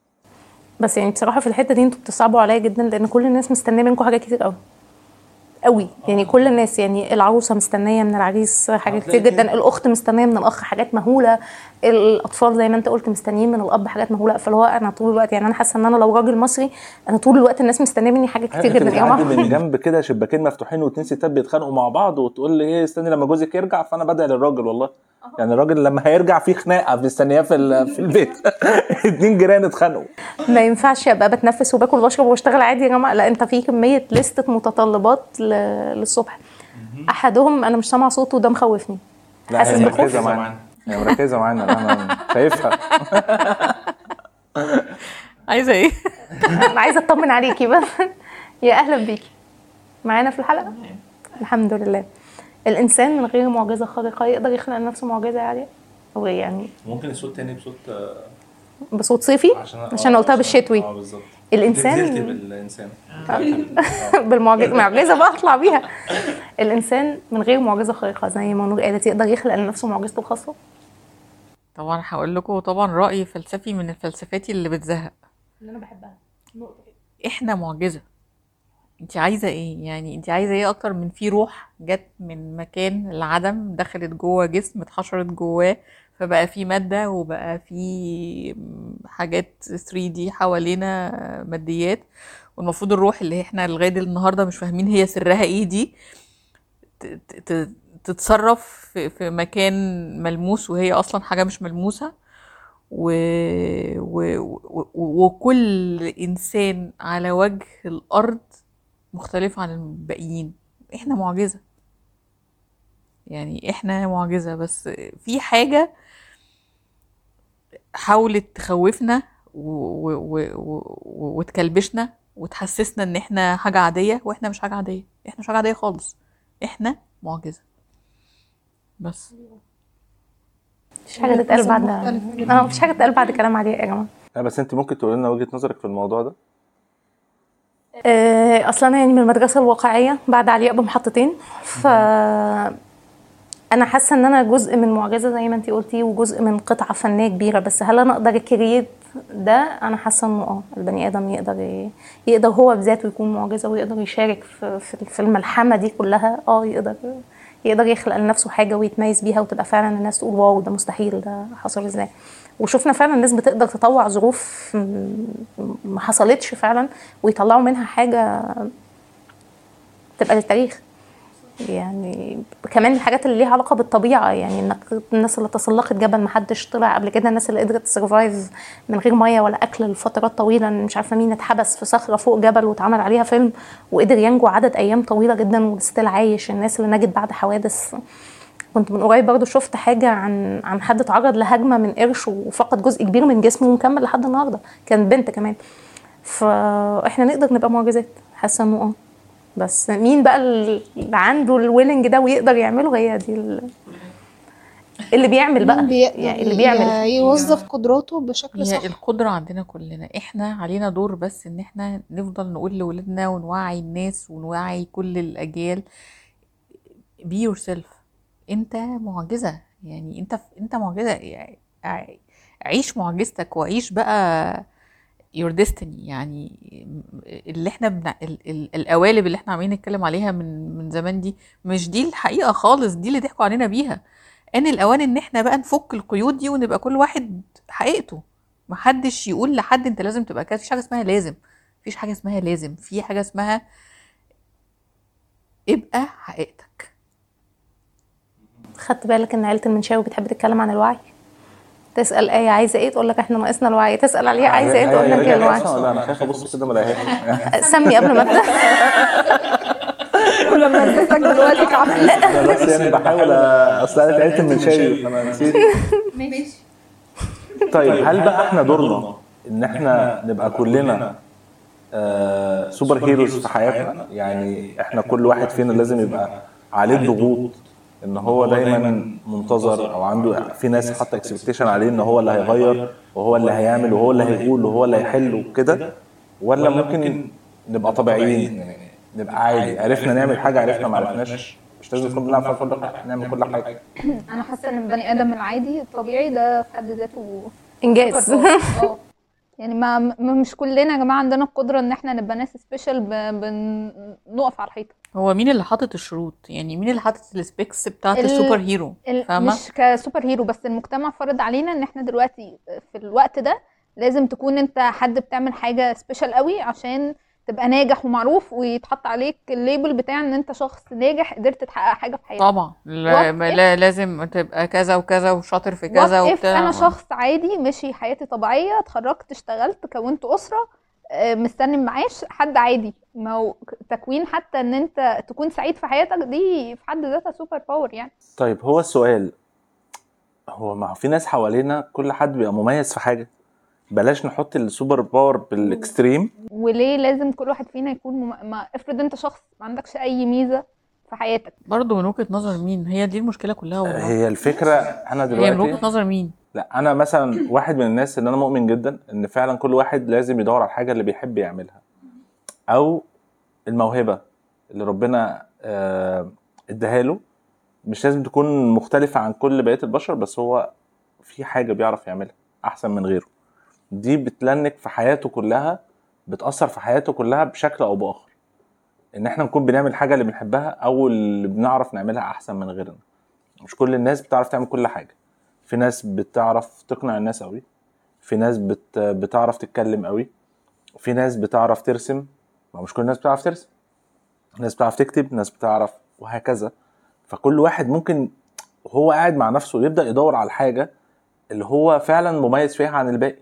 بس يعني بصراحه في الحته دي انتوا بتصعبوا عليا جدا لان كل الناس مستنيه منكم حاجات كتير قوي قوي يعني كل الناس يعني العروسه مستنيه من العريس حاجات كتير جدا الاخت مستنيه من الاخ حاجات مهوله الاطفال زي ما انت قلت مستنيين من الاب حاجات مهوله فاللي هو انا طول الوقت يعني انا حاسه ان انا لو راجل مصري انا طول الوقت الناس مستنيه مني حاجات كتير انت جدا يا بتعدي جماعه من جنب كده شباكين مفتوحين واتنين ستات بيتخانقوا مع بعض وتقول لي ايه استني لما جوزك يرجع فانا بدعي للراجل والله يعني الراجل لما هيرجع في خناقه مستنياه في ال- في البيت اتنين جيران اتخانقوا ما ينفعش ابقى بتنفس وباكل وبشرب واشتغل عادي يا جماعه لا انت في كميه لستة متطلبات ل- للصبح احدهم انا مش سامعه صوته وده مخوفني لا حاسس هي بالخوف مركزه معانا هي مركزه معانا انا شايفها عايزه ايه انا عايزه اطمن عليكي بس يا اهلا بيكي معانا في الحلقه الحمد لله الانسان من غير معجزه خارقه يقدر يخلق لنفسه معجزه عاليه او يعني ممكن الصوت تاني بصوت بصوت صيفي عشان قلتها بالشتوي بالظبط الانسان بالانسان بالمعجزه معجزه بقى اطلع بيها الانسان من غير معجزه خارقه زي ما نور قالت يقدر يخلق لنفسه معجزته الخاصه طبعا هقول لكم طبعا راي فلسفي من الفلسفات اللي بتزهق اللي انا بحبها احنا معجزه انت عايزه ايه يعني انت عايزه ايه اكتر من في روح جت من مكان العدم دخلت جوه جسم اتحشرت جواه فبقى في ماده وبقى في حاجات 3 دي حوالينا ماديات والمفروض الروح اللي احنا لغايه النهارده مش فاهمين هي سرها ايه دي ت- ت- ت- تتصرف في في مكان ملموس وهي اصلا حاجه مش ملموسه و... و... و... وكل انسان على وجه الارض مختلف عن الباقيين احنا معجزه يعني احنا معجزه بس في حاجه حاولت تخوفنا و... و... و... و... وتكلبشنا وتحسسنا ان احنا حاجه عاديه واحنا مش حاجه عاديه احنا مش حاجه عاديه خالص احنا معجزه بس مفيش حاجه تتقال بعد اه مفيش حاجه تتقال بعد كلام عليه يا جماعه لا بس انت ممكن تقول لنا وجهه نظرك في الموضوع ده آه، اصلا انا يعني من المدرسه الواقعيه بعد علياء بمحطتين ف انا حاسه ان انا جزء من معجزه زي ما انتي قلتي وجزء من قطعه فنيه كبيره بس هل انا اقدر اكريت ده انا حاسه انه اه البني ادم يقدر ي- يقدر هو بذاته يكون معجزه ويقدر يشارك في في- في الملحمه دي كلها اه يقدر يقدر يخلق لنفسه حاجه ويتميز بيها وتبقى فعلا الناس تقول واو ده مستحيل ده حصل ازاي وشفنا فعلا الناس بتقدر تطوع ظروف م- ما حصلتش فعلا ويطلعوا منها حاجه تبقى للتاريخ يعني كمان الحاجات اللي ليها علاقه بالطبيعه يعني انك الناس اللي تسلقت جبل محدش طلع قبل كده الناس اللي قدرت تسرفايف من غير ميه ولا اكل لفترات طويله مش عارفه مين اتحبس في صخره فوق جبل واتعمل عليها فيلم وقدر ينجو عدد ايام طويله جدا وستيل عايش الناس اللي نجت بعد حوادث كنت من قريب برضو شفت حاجه عن عن حد اتعرض لهجمه من قرش وفقد جزء كبير من جسمه ومكمل لحد النهارده كان بنت كمان فاحنا نقدر نبقى معجزات حاسه انه اه بس مين بقى اللي عنده الويلنج ده ويقدر يعمله هي دي ال- اللي بيعمل بقى مين بيقدر يعني اللي بيعمل ي- يوظف قدراته بشكل هي صح القدرة عندنا كلنا احنا علينا دور بس ان احنا نفضل نقول لولادنا ونوعي الناس ونوعي كل الاجيال be yourself انت معجزة يعني انت انت معجزة يعني ع- عيش معجزتك وعيش بقى your destiny يعني اللي احنا بنا ال ال القوالب اللي احنا عمالين نتكلم عليها من من زمان دي مش دي الحقيقة خالص دي اللي ضحكوا علينا بيها ان الاوان ان احنا بقى نفك القيود دي ونبقى كل واحد حقيقته محدش يقول لحد انت لازم تبقى كده مفيش حاجه اسمها لازم مفيش حاجه اسمها لازم في حاجه اسمها ابقى حقيقتك خدت بالك ان عيله المنشاوي بتحب تتكلم عن الوعي تسال ايه عايزه ايه تقول لك احنا ناقصنا الوعي تسال عليها عايزه ايه تقول لك الوعي لا انا خايف ابص كده ما الاقيهاش سمي قبل ما ابدا ولما اديتك دلوقتي تعرف انا بس يعني بحاول اصل انا تعبت من شاي انا نسيت ماشي طيب هل بقى احنا دورنا ان احنا نبقى كلنا آه سوبر هيروز في حياتنا يعني احنا كل واحد فينا لازم يبقى عليه الضغوط ان هو دايما منتظر او عنده في ناس حاطه اكسبكتيشن عليه ان هو اللي هيغير وهو اللي هيعمل وهو اللي هيقول وهو اللي هيحل وكده ولا ممكن نبقى طبيعيين يعني نبقى عادي عرفنا نعمل حاجه عرفنا ما عرفناش مش لازم نكون بنعرف كل حاجه نعمل كل حاجه انا حاسه ان البني ادم العادي الطبيعي ده في حد ذاته انجاز اه يعني ما ما- مش كلنا يا جماعه عندنا القدره ان احنا نبقى ناس سبيشال بنقف على الحيطه هو مين اللي حاطط الشروط يعني مين اللي حاطط السبيكس بتاعت ال- السوبر هيرو ال- فاهمة؟ مش كسوبر هيرو بس المجتمع فرض علينا ان احنا دلوقتي في الوقت ده لازم تكون انت حد بتعمل حاجه سبيشال قوي عشان تبقى ناجح ومعروف ويتحط عليك الليبل بتاع ان انت شخص ناجح قدرت تحقق حاجه في حياتك طبعا لا, What لا لازم تبقى كذا وكذا وشاطر في كذا وات اف وبتاع انا شخص عادي ماشي حياتي طبيعيه اتخرجت اشتغلت كونت اسره آه، مستني المعاش حد عادي ما هو ك- تكوين حتى ان انت تكون سعيد في حياتك دي في حد ذاتها سوبر باور يعني طيب هو السؤال هو ما هو في ناس حوالينا كل حد بيبقى مميز في حاجه بلاش نحط السوبر باور بالاكستريم وليه لازم كل واحد فينا يكون مم... ما افرض انت شخص ما عندكش اي ميزه في حياتك برضه من وجهة نظر مين هي دي المشكلة كلها والله هي الفكره انا هي من دلوقتي وجهة نظر مين لا انا مثلا واحد من الناس ان انا مؤمن جدا ان فعلا كل واحد لازم يدور على الحاجه اللي بيحب يعملها او الموهبه اللي ربنا آه، اداها له مش لازم تكون مختلفه عن كل بقيه البشر بس هو في حاجه بيعرف يعملها احسن من غيره دي بتلنك في حياته كلها بتاثر في حياته كلها بشكل او باخر ان احنا نكون بنعمل الحاجه اللي بنحبها او اللي بنعرف نعملها احسن من غيرنا مش كل الناس بتعرف تعمل كل حاجه في ناس بتعرف تقنع الناس قوي في ناس بت... بتعرف تتكلم قوي في ناس بتعرف ترسم ما مش كل الناس بتعرف ترسم ناس بتعرف تكتب ناس بتعرف وهكذا فكل واحد ممكن وهو قاعد مع نفسه يبدا يدور على الحاجه اللي هو فعلا مميز فيها عن الباقي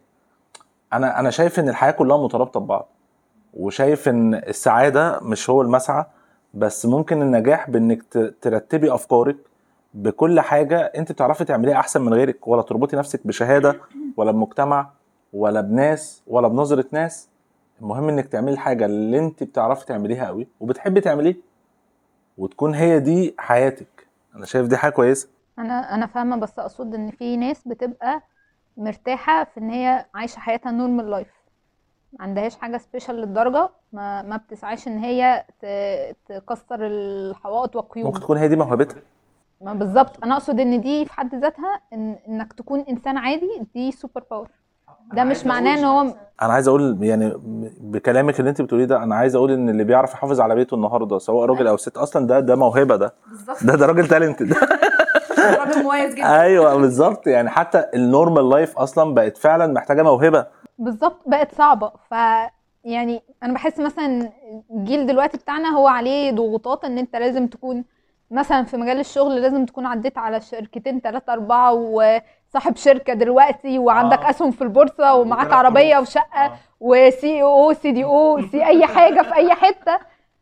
انا انا شايف ان الحياه كلها مترابطه ببعض وشايف ان السعاده مش هو المسعى بس ممكن النجاح بانك ت- ترتبي افكارك بكل حاجه انت بتعرفي تعمليها احسن من غيرك ولا تربطي نفسك بشهاده ولا بمجتمع ولا بناس ولا بنظره ناس المهم انك تعملي الحاجه اللي انت بتعرفي تعمليها قوي وبتحبي تعمليها وتكون هي دي حياتك انا شايف دي حاجه كويسه انا انا فاهمه بس اقصد ان في ناس بتبقى مرتاحه في ان هي عايشه حياتها نورمال لايف ما عندهاش حاجه سبيشال للدرجه ما ما بتسعاش ان هي ت- تكسر الحوائط والقيود ممكن تكون هي دي موهبتها ما بالظبط انا اقصد ان دي في حد ذاتها إن انك تكون انسان عادي دي سوبر باور ده مش معناه ان هو انا عايز اقول يعني بكلامك اللي انت بتقوليه ده انا عايز اقول ان اللي بيعرف يحافظ على بيته النهارده سواء راجل او ست اصلا ده ده موهبه ده بالظبط ده ده راجل تالنت ده راجل مميز جدا ايوه بالظبط يعني حتى النورمال لايف اصلا بقت فعلا محتاجه موهبه بالظبط بقت صعبة ف يعني انا بحس مثلا الجيل دلوقتي بتاعنا هو عليه ضغوطات ان انت لازم تكون مثلا في مجال الشغل لازم تكون عديت على شركتين ثلاثة أربعة وصاحب شركة دلوقتي وعندك آه. أسهم في البورصة ومعاك وثلاث عربية فلوس. وشقة آه. وسي او سي دي او سي أي حاجة في أي حتة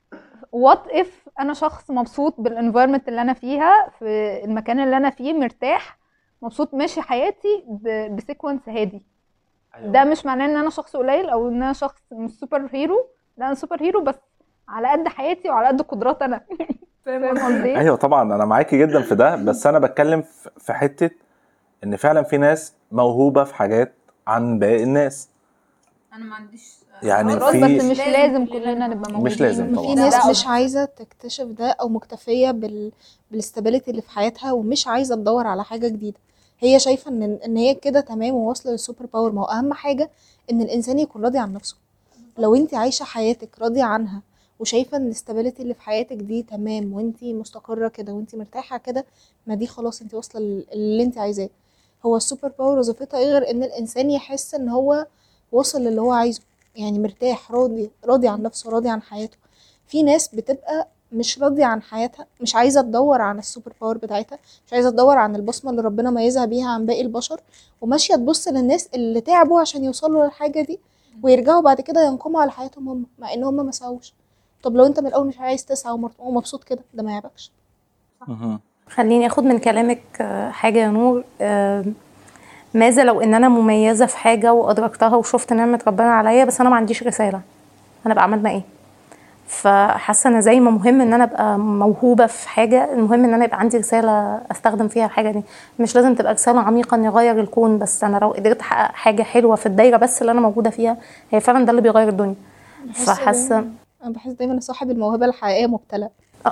وات اف أنا شخص مبسوط بالانفايرمنت اللي أنا فيها في المكان اللي أنا فيه مرتاح مبسوط ماشي حياتي ب- بسيكونس هادي ده مش معناه ان انا شخص قليل او ان انا شخص مش سوبر هيرو لا انا سوبر هيرو بس على قد حياتي وعلى قد قدرات انا فاهم قصدي إيه؟ ايوه طبعا انا معاكي جدا في ده بس انا بتكلم في- في حته ان فعلا في ناس موهوبه في حاجات عن باقي الناس انا ما عنديش يعني خلاص في- بس مش لازم كلنا نبقى موجودين مش لازم في طبعا. ناس ده مش عايزه تكتشف ده او مكتفيه بال بالاستابيليتي اللي في حياتها ومش عايزه تدور على حاجه جديده هي شايفه ان ان هي كده تمام وواصله للسوبر باور ما هو اهم حاجه ان الانسان يكون راضي عن نفسه لو انت عايشه حياتك راضيه عنها وشايفه ان الاستابيليتي اللي في حياتك دي تمام وانت مستقره كده وانت مرتاحه كده ما دي خلاص انت واصله لل- اللي انت عايزاه هو السوبر باور وظيفتها ايه غير ان الانسان يحس ان هو وصل للي هو عايزه يعني مرتاح راضي راضي عن نفسه راضي عن حياته في ناس بتبقى مش راضية عن حياتها مش عايزة تدور عن السوبر باور بتاعتها مش عايزة تدور عن البصمة اللي ربنا ميزها بيها عن باقي البشر وماشية تبص للناس اللي تعبوا عشان يوصلوا للحاجة دي ويرجعوا بعد كده ينقموا على حياتهم هم مع ان هم ما سعوش طب لو انت من الاول مش عايز تسعى ومر- ومبسوط كده ده ما يعبكش مهم. خليني اخد من كلامك آه، حاجه يا نور آه، ماذا لو ان انا مميزه في حاجه وادركتها وشفت نعمه ربنا عليا بس انا ما عنديش رساله هنبقى عملنا ايه فحاسه ان زي ما مهم ان انا ابقى موهوبه في حاجه المهم ان انا يبقى عندي رساله استخدم فيها الحاجه دي مش لازم تبقى رساله عميقه ان يغير الكون بس انا لو قدرت احقق حاجه حلوه في الدايره بس اللي انا موجوده فيها هي فعلا ده اللي بيغير الدنيا بحس فحاسه دايماً- انا بحس دايما ان صاحب الموهبة الحقيقية مبتلى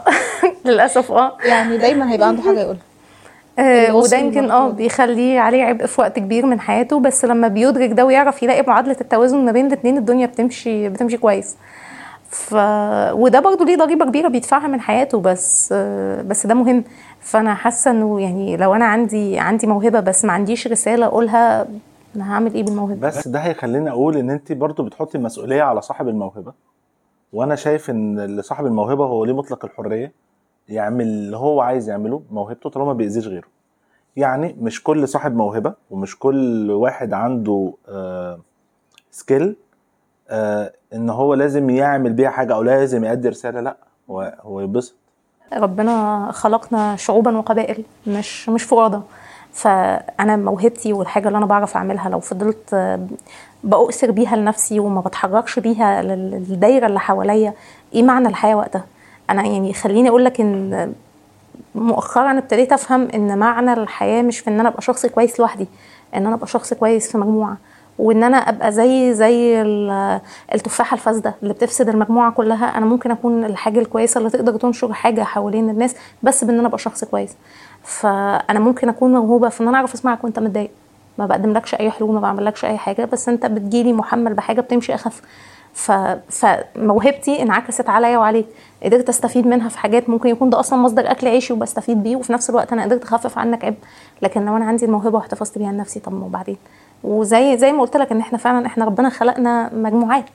للاسف اه يعني دايما هيبقى عنده حاجة يقولها آه، اللي وصل وده يمكن اه للمرحلة دي. بيخليه عليه عبء في وقت كبير من حياته بس لما بيدرك ده ويعرف يلاقي معادلة التوازن ما بين الاتنين الدنيا بتمشي بتمشي كويس ف وده برضه ليه ضريبة كبيرة بيدفعها من حياته بس آه، بس ده مهم فانا حاسة انه يعني لو انا عندي عندي موهبة بس ما عنديش رسالة اقولها انا هعمل ايه بالموهبة بس ده هيخليني اقول ان انت برضو بتحطي المسؤوليه على صاحب الموهبه وانا شايف ان اللي صاحب الموهبه هو ليه مطلق الحريه يعمل اللي هو عايز يعمله موهبته طالما ما بيأذيش غيره يعني مش كل صاحب موهبه ومش كل واحد عنده آه سكيل آه ان هو لازم يعمل بيها حاجه او لازم يأدي رساله لا هو هو يبسط ربنا خلقنا شعوبا وقبائل مش مش فرادى فانا موهبتي والحاجه اللي انا بعرف اعملها لو فضلت آه، بأؤثر بيها لنفسي وما بتحركش بيها لل- للدايره اللي حواليا ايه معنى الحياه وقتها انا يعني خليني اقول لك ان مؤخرا ابتديت افهم ان معنى الحياه مش في ان انا ابقى شخص كويس لوحدي ان انا ابقى شخص كويس في مجموعه وان انا ابقى زي زي ال- التفاحه الفاسده اللي بتفسد المجموعه كلها انا ممكن اكون الحاجه الكويسه اللي تقدر تنشر حاجه حوالين الناس بس بان انا ابقى شخص كويس فانا ممكن اكون موهوبه في ان انا اعرف اسمعك وانت متضايق ما بقدملكش اي حلول ما بعملكش اي حاجه بس انت بتجيلي محمل بحاجه بتمشي اخف ف... فموهبتي انعكست عليا وعليك قدرت استفيد منها في حاجات ممكن يكون ده اصلا مصدر اكل عيشي وبستفيد بيه وفي نفس الوقت انا قدرت اخفف عنك عبء لكن لو انا عندي الموهبه واحتفظت بيها لنفسي طب ما وبعدين وزي زي ما قلت لك ان احنا فعلا احنا ربنا خلقنا مجموعات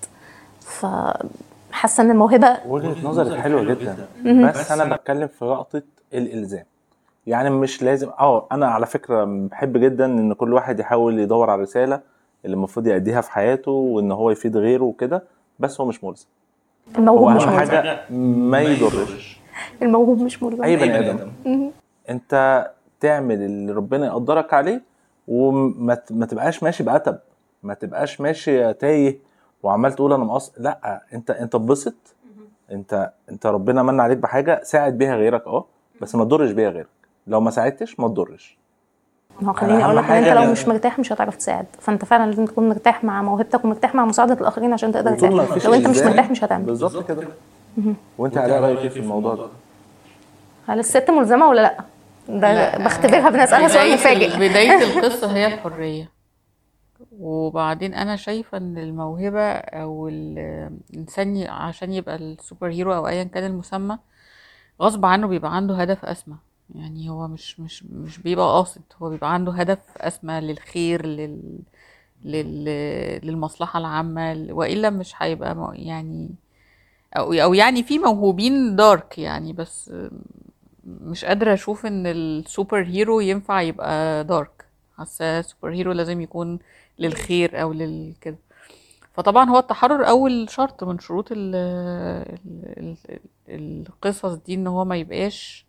فحاسه ان الموهبه وجهه نظرك حلوه جدا بس انا بتكلم في نقطه الالزام يعني مش لازم اه انا على فكره بحب جدا ان كل واحد يحاول يدور على الرساله اللي المفروض يأديها في حياته وان هو يفيد غيره وكده بس هو مش ملزم هو الموهوب مش اهم ملزم حاجه ما يضرش الموهوب مش ملزم اي بني ادم انت تعمل اللي ربنا يقدرك عليه وما ت- ما تبقاش ماشي بعتب ما تبقاش ماشي تايه وعمال تقول انا مقص لا انت انت اتبسط انت انت ربنا من عليك بحاجه ساعد بيها غيرك اه بس ما تضرش بيها غيرك لو ما ساعدتش ما تضرش ما هو خليني أهم اقول لك ان انت حاجة- لو مش مرتاح مش هتعرف تساعد فانت فعلا لازم تكون مرتاح مع موهبتك ومرتاح مع مساعده الاخرين عشان تقدر وطول ما تساعد مفيش لو انت مش إلزام، مرتاح مش هتعمل بالظبط كده وانت على رايك ايه في الموضوع ده هل الست ملزمه ولا لا ده لا. بختبرها بنسالها سؤال بداية مفاجئ ال- بداية القصة هي الحرية وبعدين أنا شايفة إن الموهبة أو ال- الإنسان ي- عشان يبقى السوبر هيرو أو أيا كان المسمى غصب عنه بيبقى عنده هدف أسمى يعني هو مش مش مش بيبقى قاصد هو بيبقى عنده هدف أسمى للخير لل لل للمصلحة العامة وإلا مش هيبقى مو- يعني أو أو يعني في موهوبين دارك يعني بس مش قادرة أشوف إن السوبر هيرو ينفع يبقى دارك حاسة سوبر هيرو لازم يكون للخير أو للكده فطبعا هو التحرر أول شرط من شروط ال ال ال القصص دي إن هو ما يبقاش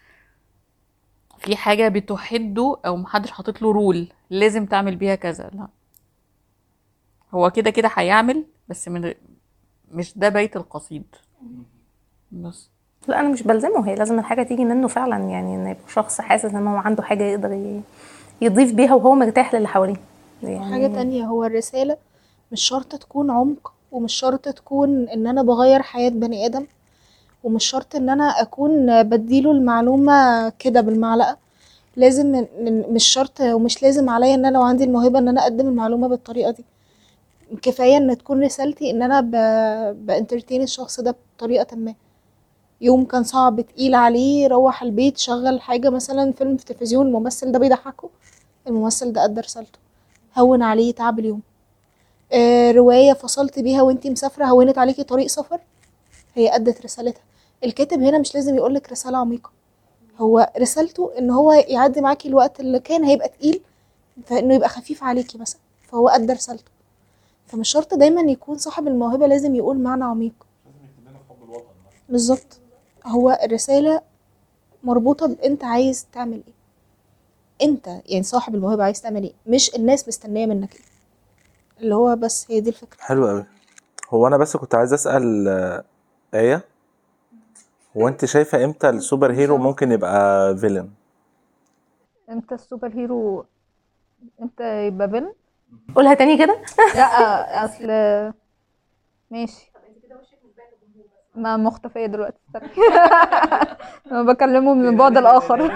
في حاجة بتحده أو محدش حاطط له رول لازم تعمل بيها كذا لا هو كده كده هيعمل بس من غير- مش ده بيت القصيد بس لا انا مش بلزمه هي لازم الحاجه تيجي منه فعلا يعني ان يبقى شخص حاسس ان هو عنده حاجه يقدر ي- يضيف بيها وهو مرتاح للي حواليه يعني حاجة تانية هو الرسالة مش شرط تكون عمق ومش شرط تكون ان انا بغير حياة بني ادم ومش شرط ان انا اكون بديله المعلومة كده بالمعلقة لازم ن- ن- مش شرط ومش لازم عليا ان انا لو عندي الموهبة ان انا اقدم المعلومة بالطريقة دي كفاية ان تكون رسالتي ان انا ب... بانترتين الشخص ده بطريقة ما يوم كان صعب تقيل عليه روح البيت شغل حاجة مثلا فيلم في التلفزيون الممثل ده بيضحكه الممثل ده أدى رسالته هون عليه تعب اليوم آه رواية فصلت بيها وانتي مسافرة هونت عليكي طريق سفر هي أدت رسالتها الكاتب هنا مش لازم يقولك رسالة عميقة هو رسالته ان هو يعدي معاكي الوقت اللي كان هيبقى تقيل فانه يبقى خفيف عليكي مثلا فهو أدى رسالته فمش شرط دايما يكون صاحب الموهبة لازم يقول معنى عميق بالظبط هو الرسالة مربوطة بانت عايز تعمل ايه انت يعني صاحب الموهبة عايز تعمل ايه مش الناس مستنية منك ايه اللي هو بس هي دي الفكرة حلو قوي هو انا بس كنت عايز اسال آه، ايه هو انت شايفه امتى السوبر هيرو ممكن يبقى فيلن امتى السوبر هيرو امتى يبقى فيلن قولها تاني كده لا اصل ماشي ما مختفية دلوقتي استنى. انا بكلمه من البعد الاخر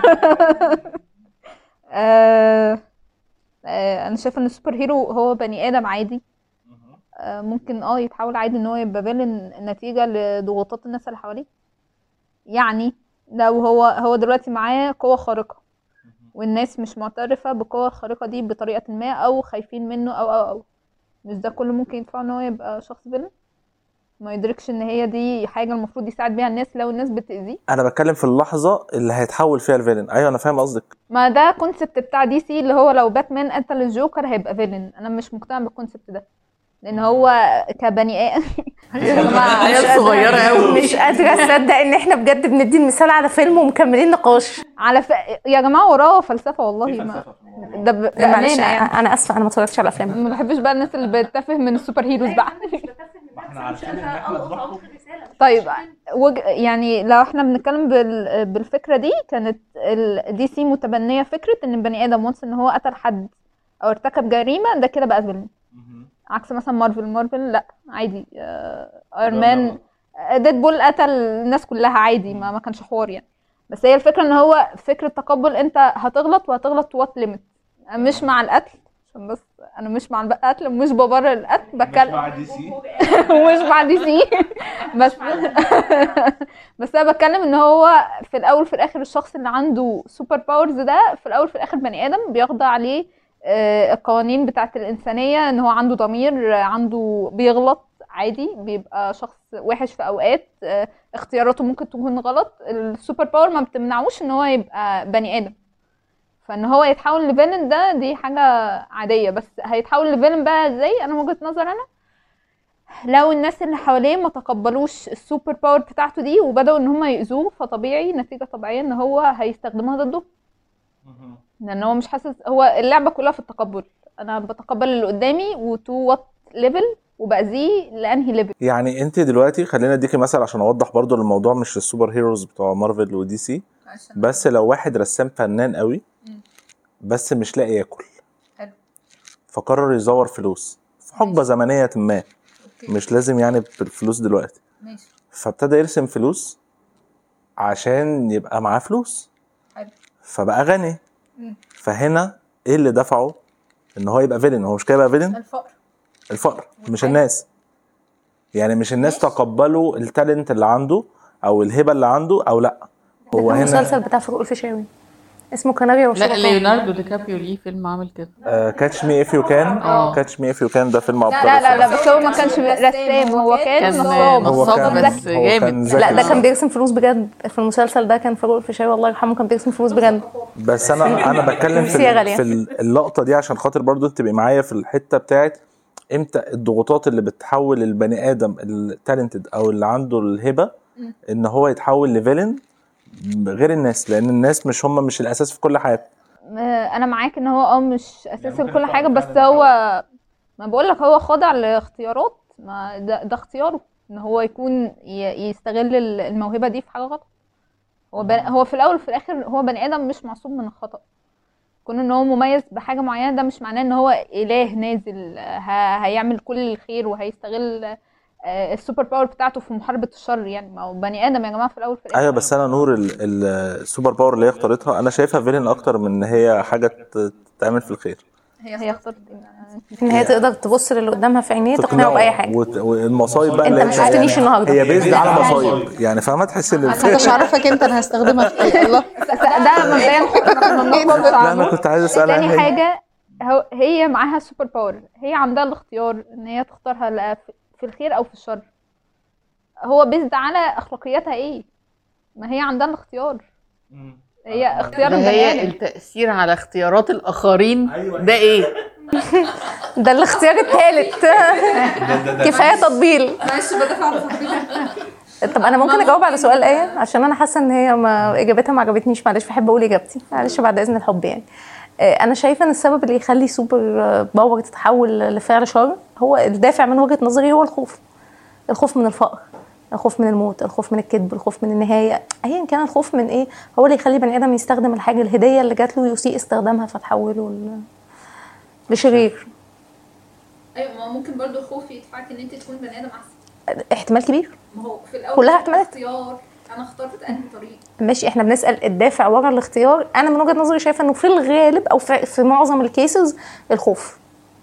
آه، آه، انا شايفه ان السوبر هيرو هو بني ادم عادي آه، ممكن اه يتحول عادي ان هو يبقى فيلن نتيجة لضغوطات الناس اللي حواليه يعني لو هو هو دلوقتي معاه قوة خارقة والناس مش معترفة بالقوة الخارقة دي بطريقة ما او خايفين منه او او او مش ده كله ممكن يدفعه ان هو يبقى شخص فيلن ما يدركش ان هي دي حاجه المفروض يساعد بيها الناس لو الناس بتاذيه انا بتكلم في اللحظه اللي هيتحول فيها الفيلن ايوه انا فاهم قصدك ما ده كونسبت بتاع دي سي اللي هو لو باتمان قتل الجوكر هيبقى فيلن انا مش مقتنع بالكونسبت ده لان هو كبني ادم عيال صغيره قوي مش قادره اصدق ان احنا بجد بندي المثال على فيلم ومكملين نقاش على ف... يا جماعه وراه فلسفه والله ما ده ب... معلش بامانه يعني انا اسفه انا ما اتفرجتش على افلام ما بحبش بقى الناس اللي بتتفه من السوبر هيروز بقى احنا عارفين ان احنا بنحكم طيب وج... يعني لو احنا بنتكلم بال... بالفكره دي كانت ال... دي سي متبنيه فكره ان البني ادم وانس ان هو قتل حد او ارتكب جريمه ده كده بقى فيلن عكس مثلا مارفل مارفل لا عادي ايرون مان ديد بول قتل الناس كلها عادي ما, ما كانش حوار يعني بس هي الفكره ان هو فكره تقبل انت هتغلط وهتغلط وات ليميت مش مع القتل عشان بس انا مش مع القتل مش ببرر القتل بتكلم مع دي سي ومش مع دي سي بس بس انا بتكلم ان هو في الاول وفي الاخر الشخص اللي عنده سوبر باورز ده في الاول وفي الاخر بني ادم بيخضع عليه آه، القوانين بتاعه الانسانيه ان هو عنده ضمير آه، عنده بيغلط عادي بيبقى شخص وحش في اوقات آه، اختياراته ممكن تكون غلط السوبر باور ما بتمنعوش ان هو يبقى بني ادم فان هو يتحول لفيلن ده دي حاجه عاديه بس هيتحول لفيلن بقى ازاي انا من وجهه نظر انا لو الناس اللي حواليه ما تقبلوش السوبر باور بتاعته دي وبداوا ان هم يأذوه فطبيعي نتيجه طبيعيه ان هو هيستخدمها ضده لان هو مش حاسس هو اللعبه كلها في التقبل انا بتقبل اللي قدامي وتو وات ليفل وبأذيه لانهي ليفل يعني انت دلوقتي خلينا اديكي مثل عشان اوضح برضو الموضوع مش السوبر هيروز بتوع مارفل ودي سي بس لو واحد رسام فنان قوي بس مش لاقي ياكل حلو. فقرر يزور فلوس في حقبه ماشي. زمنيه ما اوكي مش لازم يعني بالفلوس دلوقتي ماشي فابتدى يرسم فلوس عشان يبقى معاه فلوس حلو. فبقى غني مم. فهنا ايه اللي دفعه ان هو يبقى فيلن هو مش كده بقى فيلن الفقر الفقر مش حلو. الناس يعني مش الناس ماشي. تقبلوا التالنت اللي عنده او الهبه اللي عنده او لا هو هنا المسلسل بتاع فاروق الفيشاوي اسمه كناريا لا وشرطة ليوناردو دي كابريو ليه فيلم عامل كده كاتش مي اف يو كان اه. كاتش مي اف يو كان ده فيلم عبقري لا لا لا الصراحة. بس هو ما كانش رسام هو كان كان نصاب هو نصاب كان- بس هو جامد كان ذكي لا ده كان الصراحة. بيرسم فلوس بجد في المسلسل ده كان فاروق الفيشاوي الله يرحمه كان بيرسم فلوس بجد بس انا انا بتكلم في نفسية ال- غالية. في ال- اللقطه دي عشان خاطر برضو تبقي معايا في الحته بتاعت امتى الضغوطات اللي بتحول البني ادم التالنتد او اللي عنده الهبه ان هو يتحول لفيلن غير الناس لان الناس مش هم مش الاساس في كل حاجه آه، انا معاك ان هو اه مش اساسي بكل حاجه بس هو ما بقول لك هو خاضع لاختيارات ما ده, ده اختياره ان هو يكون ي- يستغل ال- الموهبه دي في حاجه غلط هو بن... هو في الاول وفي الاخر هو بني ادم مش معصوم من الخطا كون ان هو مميز بحاجه معينه ده مش معناه ان هو اله نازل آه، ه... هيعمل كل الخير وهيستغل آه، السوبر باور بتاعته في محاربه الشر يعني ما هو بني ادم يا جماعه في الاول وفي الاخر ايوه بس انا نور ال- ال- السوبر باور اللي هي اختارتها انا شايفها فيلن اكتر من ان هي حاجه ت- تتعمل في الخير هي اختارت ان هي تقدر تبص للي قدامها في عينيه تقنعه باي حاجه وت- والمصايب بقى انت اللي ما هي- شفتنيش النهارده هي بيزد على مصايب يعني فاهمه تحس ان انت الفيلم مش عارفك انت انا هستخدمها في ايه الله ده مبدئيا احنا بنخبط لا انا كنت عايز اسالها تاني هي حاجة هو هي معاها سوبر باور هي عندها الاختيار ان هي تختارها لا في- في الخير او في الشر هو بيزد على اخلاقياتها ايه ما هي عندها الاختيار هي اختيار ده البني هي ادم التأثير على اختيارات الآخرين ده إيه؟ ده الاختيار الثالث كفايه تطبيل معلش بدافع عن صاحبتي طب انا ممكن اجاوب على سؤال ايه عشان انا حاسه ان هي ما اجابتها ما عجبتنيش معلش بحب اقول اجابتي معلش بعد اذن الحب يعني آه، انا شايفه ان السبب اللي يخلي سوبر آه، باور تتحول لفعل شر هو الدافع من وجهه نظري هو الخوف الخوف من الفقر الخوف من الموت الخوف من الكذب الخوف من النهايه ايا كان الخوف من ايه هو اللي يخلي بني ادم يستخدم الحاجه الهديه اللي جات له ويسيء استخدامها فتحوله ل- لشرير ايوه ما هو ممكن برضو الخوف يدفعك ان انت تكون بني ادم احسن احتمال كبير ما هو في الاول كلها كان احتمالات. اختيار انا اخترت انهي طريق ماشي احنا بنسال الدافع ورا الاختيار انا من وجهه نظري شايفه انه في الغالب او في, في معظم الكيسز الخوف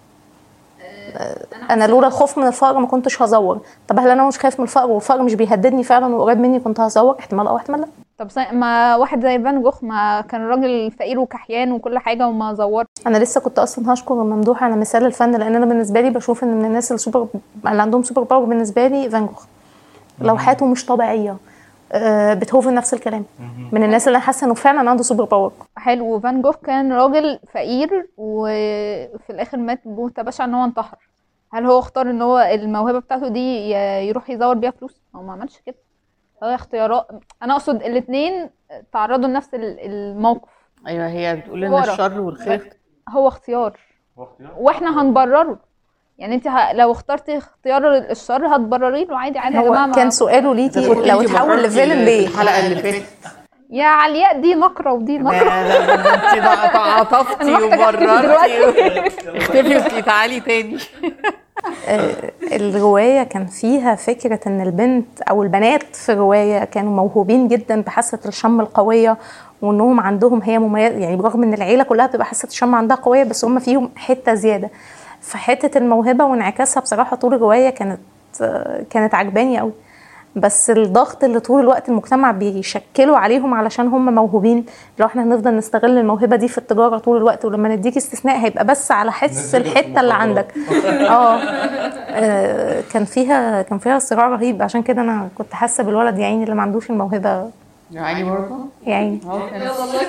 انا لولا الخوف من الفقر ما كنتش هزور طب هل انا مش خايف من الفقر والفقر مش بيهددني فعلا وقريب مني كنت هزور احتمال اه احتمال لا طب زي- ما واحد زي فان جوخ ما كان راجل فقير وكحيان وكل حاجة وما زورش انا لسه كنت اصلا هشكر ممدوح على مثال الفن لان انا بالنسبه لي بشوف ان من الناس السوبر اللي عندهم سوبر باور بالنسبه لي فان جوخ لوحاته مش طبيعيه آه، بيتهوفن نفس الكلام من الناس اللي انا حاسه انه فعلا عنده سوبر باور حلو فان جوخ كان راجل فقير وفي الاخر مات بموتة بشعة ان هو انتحر هل هو اختار ان هو الموهبة بتاعته دي ي- يروح يزور بيها فلوس هو ما عملش كده هو اختيارات انا اقصد الاتنين تعرضوا لنفس ال- الموقف ايوه هي بتقول ان ورا. الشر والخير هو اختيار واحنا هنبرره يعني انت ه... لو اخترتي اختيار الشر هتبرري له عادي عادي يا جماعه هو ما- كان سؤاله ليكي لو اتحول لفيلن ليه الحلقه اللي فاتت يا علياء دي نقره ودي نقره انت عطفتي أنا محتاجة أختفي وبررتي اختفي وانتي تعالي تاني آه، الرواية كان فيها فكرة إن البنت أو البنات في الرواية كانوا موهوبين جدا بحاسة الشم القوية وإنهم عندهم هي مميز يعني برغم إن العيلة كلها بتبقى حاسة الشم عندها قوية بس هم فيهم حتة زيادة فحتة الموهبة وانعكاسها بصراحة طول الرواية كانت آه، كانت عجباني قوي بس الضغط اللي طول الوقت المجتمع بيشكله عليهم علشان هم موهوبين لو احنا هنفضل نستغل الموهبه دي في التجاره طول الوقت ولما نديك استثناء هيبقى بس على حس الحته اللي عندك اه آه، كان فيها كان فيها صراع رهيب عشان كده انا كنت حاسه بالولد يا عيني اللي ما عندوش الموهبه يعني برضه يا عيني هو كان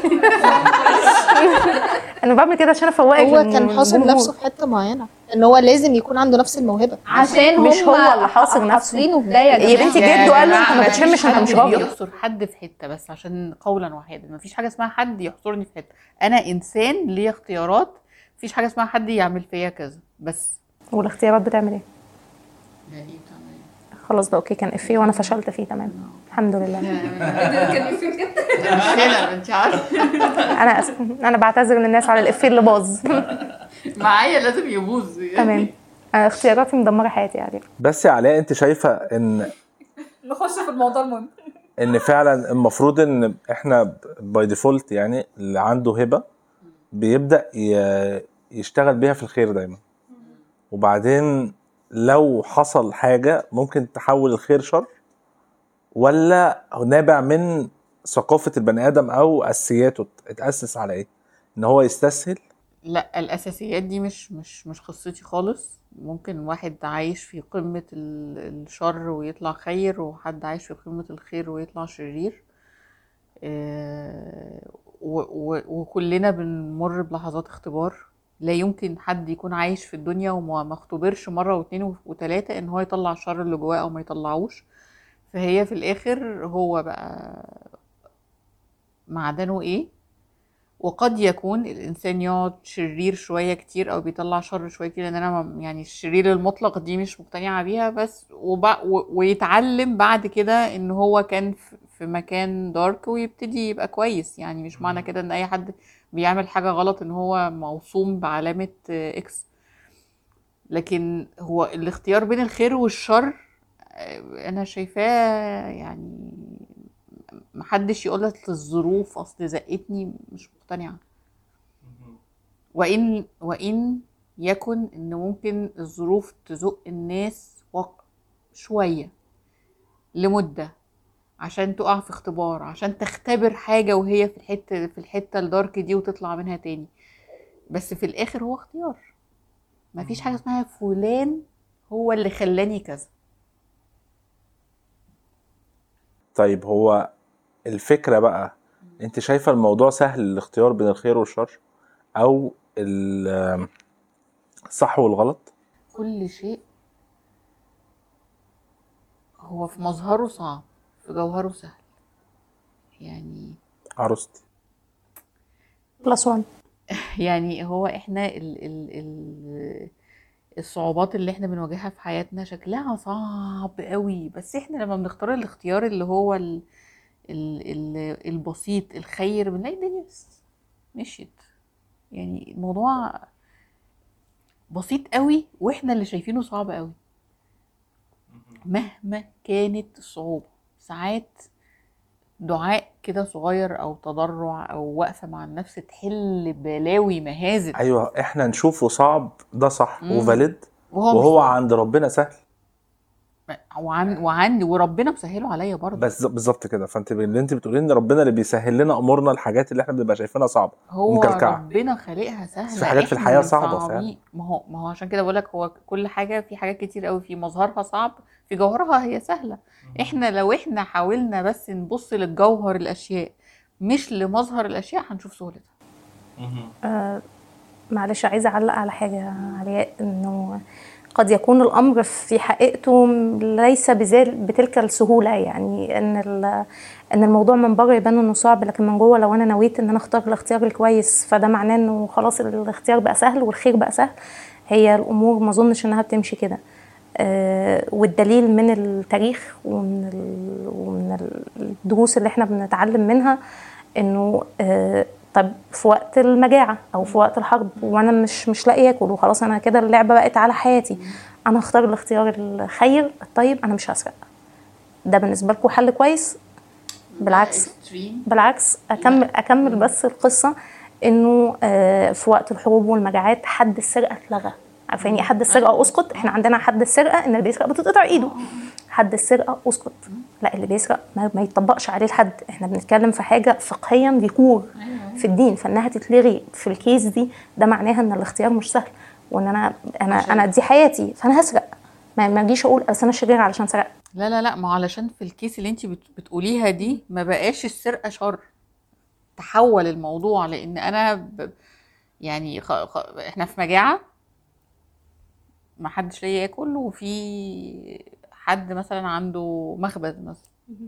انا بعمل كده عشان افوقك هو كان حاصر للجمهور. نفسه في حته معينه ان هو لازم يكون عنده نفس الموهبه عشان مش هم هو اللي حاصر نفسه. حاصرينه في ده يا يا جماعه بنتي جده قال له انت ما بتشمش انت مش راجل يحصر حد في حته بس عشان قولا واحدا مفيش حاجه اسمها حد يحصرني في حته انا انسان ليا اختيارات مفيش حاجه اسمها حد يعمل فيا كذا بس والاختيارات بتعمل ايه يعني بتعمل إيه؟ خلاص ده اوكي كان افيه وانا فشلت فيه تمام الحمد لله كان في بجد مش هنا ما انت عارفه انا اسف انا بعتذر للناس على الافيه اللي باظ معايا لازم يبوظ تمام أنا اختياراتي مدمره حياتي يعني بس يا علاء انت شايفه ان نخش في الموضوع المهم ان فعلا المفروض ان احنا باي ديفولت يعني اللي عنده هبه بيبدا ي- يشتغل بيها في الخير دايما وبعدين لو حصل حاجه ممكن تحول الخير شر ولا هو نابع من ثقافه البني ادم او اساسياته اتاسس على ايه ان هو يستسهل لا الاساسيات دي مش مش مش قصتي خالص ممكن واحد عايش في قمة ال- الشر ويطلع خير وحد عايش في قمة الخير ويطلع شرير آه، و- و- وكلنا بنمر بلحظات اختبار لا يمكن حد يكون عايش في الدنيا وما ما اختبرش مرة واتنين وتلاتة ان هو يطلع الشر اللي جواه او ما يطلعوش فهي في الاخر هو بقى معدنه ايه وقد يكون الانسان يقعد شرير شويه كتير او بيطلع شر شويه كتير لان انا ما- يعني الشرير المطلق دي مش مقتنعه بيها بس وب... و... ويتعلم بعد كده ان هو كان في- في مكان دارك ويبتدي يبقى كويس يعني مش معنى كده ان اي حد بيعمل حاجه غلط ان هو موصوم بعلامه آه، اكس لكن هو الاختيار بين الخير والشر آه، انا شايفاه يعني محدش يقولك الظروف اصل زقتني مش مقتنعه وان وان يكن ان ممكن الظروف تزق الناس وق- شويه لمده عشان تقع في اختبار عشان تختبر حاجه وهي في الحته في الحته الدارك دي وتطلع منها تاني بس في الاخر هو اختيار مفيش حاجه اسمها فلان هو اللي خلاني كذا طيب هو الفكرة بقى انت شايفة الموضوع سهل الاختيار بين الخير والشر او ال- الصح والغلط كل شيء هو في مظهره صعب في جوهره سهل يعني عروستي بلس وان يعني هو احنا ال ال ال الصعوبات اللي احنا بنواجهها في حياتنا شكلها صعب قوي بس احنا لما بنختار الاختيار اللي هو ال ال ال البسيط الخير بنلاقي الدنيا بس مشيت يعني الموضوع بسيط قوي واحنا اللي شايفينه صعب قوي مهما كانت الصعوبة ساعات دعاء كده صغير او تضرع او وقفة مع النفس تحل بلاوي مهازل ايوه احنا نشوفه صعب ده صح مم. وفاليد وهو, وهو مش صعب. عند ربنا سهل وعن وعندي وربنا مسهله عليا برضه بس بالظبط كده فانت اللي انت بتقولي ان ربنا اللي بيسهل لنا امورنا الحاجات اللي احنا بنبقى شايفينها صعبه هو مكلكعة. ربنا خالقها سهله بس في حاجات في إحنا الحياة اللي صعبة مصعبين. فعلا. ما هو ما هو عشان كده بقول لك هو كل حاجه في حاجات كتير قوي في مظهرها صعب في جوهرها هي سهله احنا لو احنا حاولنا بس نبص للجوهر الاشياء مش لمظهر الاشياء هنشوف سهولتها آه، معلش عايزه اعلق على حاجه علياء انه قد يكون الامر في حقيقته ليس بذل بتلك السهوله يعني ان ال- ان الموضوع من بره يبان انه صعب لكن من جوه لو انا نويت ان انا اختار الاختيار الكويس فده معناه انه خلاص الاختيار بقى سهل والخير بقى سهل هي الامور ما اظنش انها بتمشي كده آه، والدليل من التاريخ ومن ال- ومن الدروس اللي احنا بنتعلم منها انه آه، طب في وقت المجاعه او في وقت الحرب وانا مش مش لاقي اكل وخلاص انا كده اللعبه بقت على حياتي انا هختار الاختيار الخير الطيب انا مش هسرق ده بالنسبه لكم حل كويس بالعكس بالعكس اكمل اكمل بس القصه انه آه، في وقت الحروب والمجاعات حد السرقه اتلغى عارفين يعني حد السرقه اسقط احنا عندنا حد السرقه ان اللي بيسرق بتتقطع ايده حد السرقه اسقط لا اللي بيسرق ما, ما يطبقش عليه الحد احنا بنتكلم في حاجه فقهيا ديكور في الدين فانها تتلغي في الكيس دي ده معناها ان الاختيار مش سهل وان انا انا انا دي حياتي فانا هسرق ما ما اجيش اقول اصل انا شرير علشان سرقت لا لا لا ما هو علشان في الكيس اللي انت بت- بتقوليها دي ما بقاش السرقه شر تحول الموضوع لان انا ب... يعني خ... خ... احنا في مجاعه ما حدش لاقي ياكل وفي حد مثلا عنده مخبز مثلا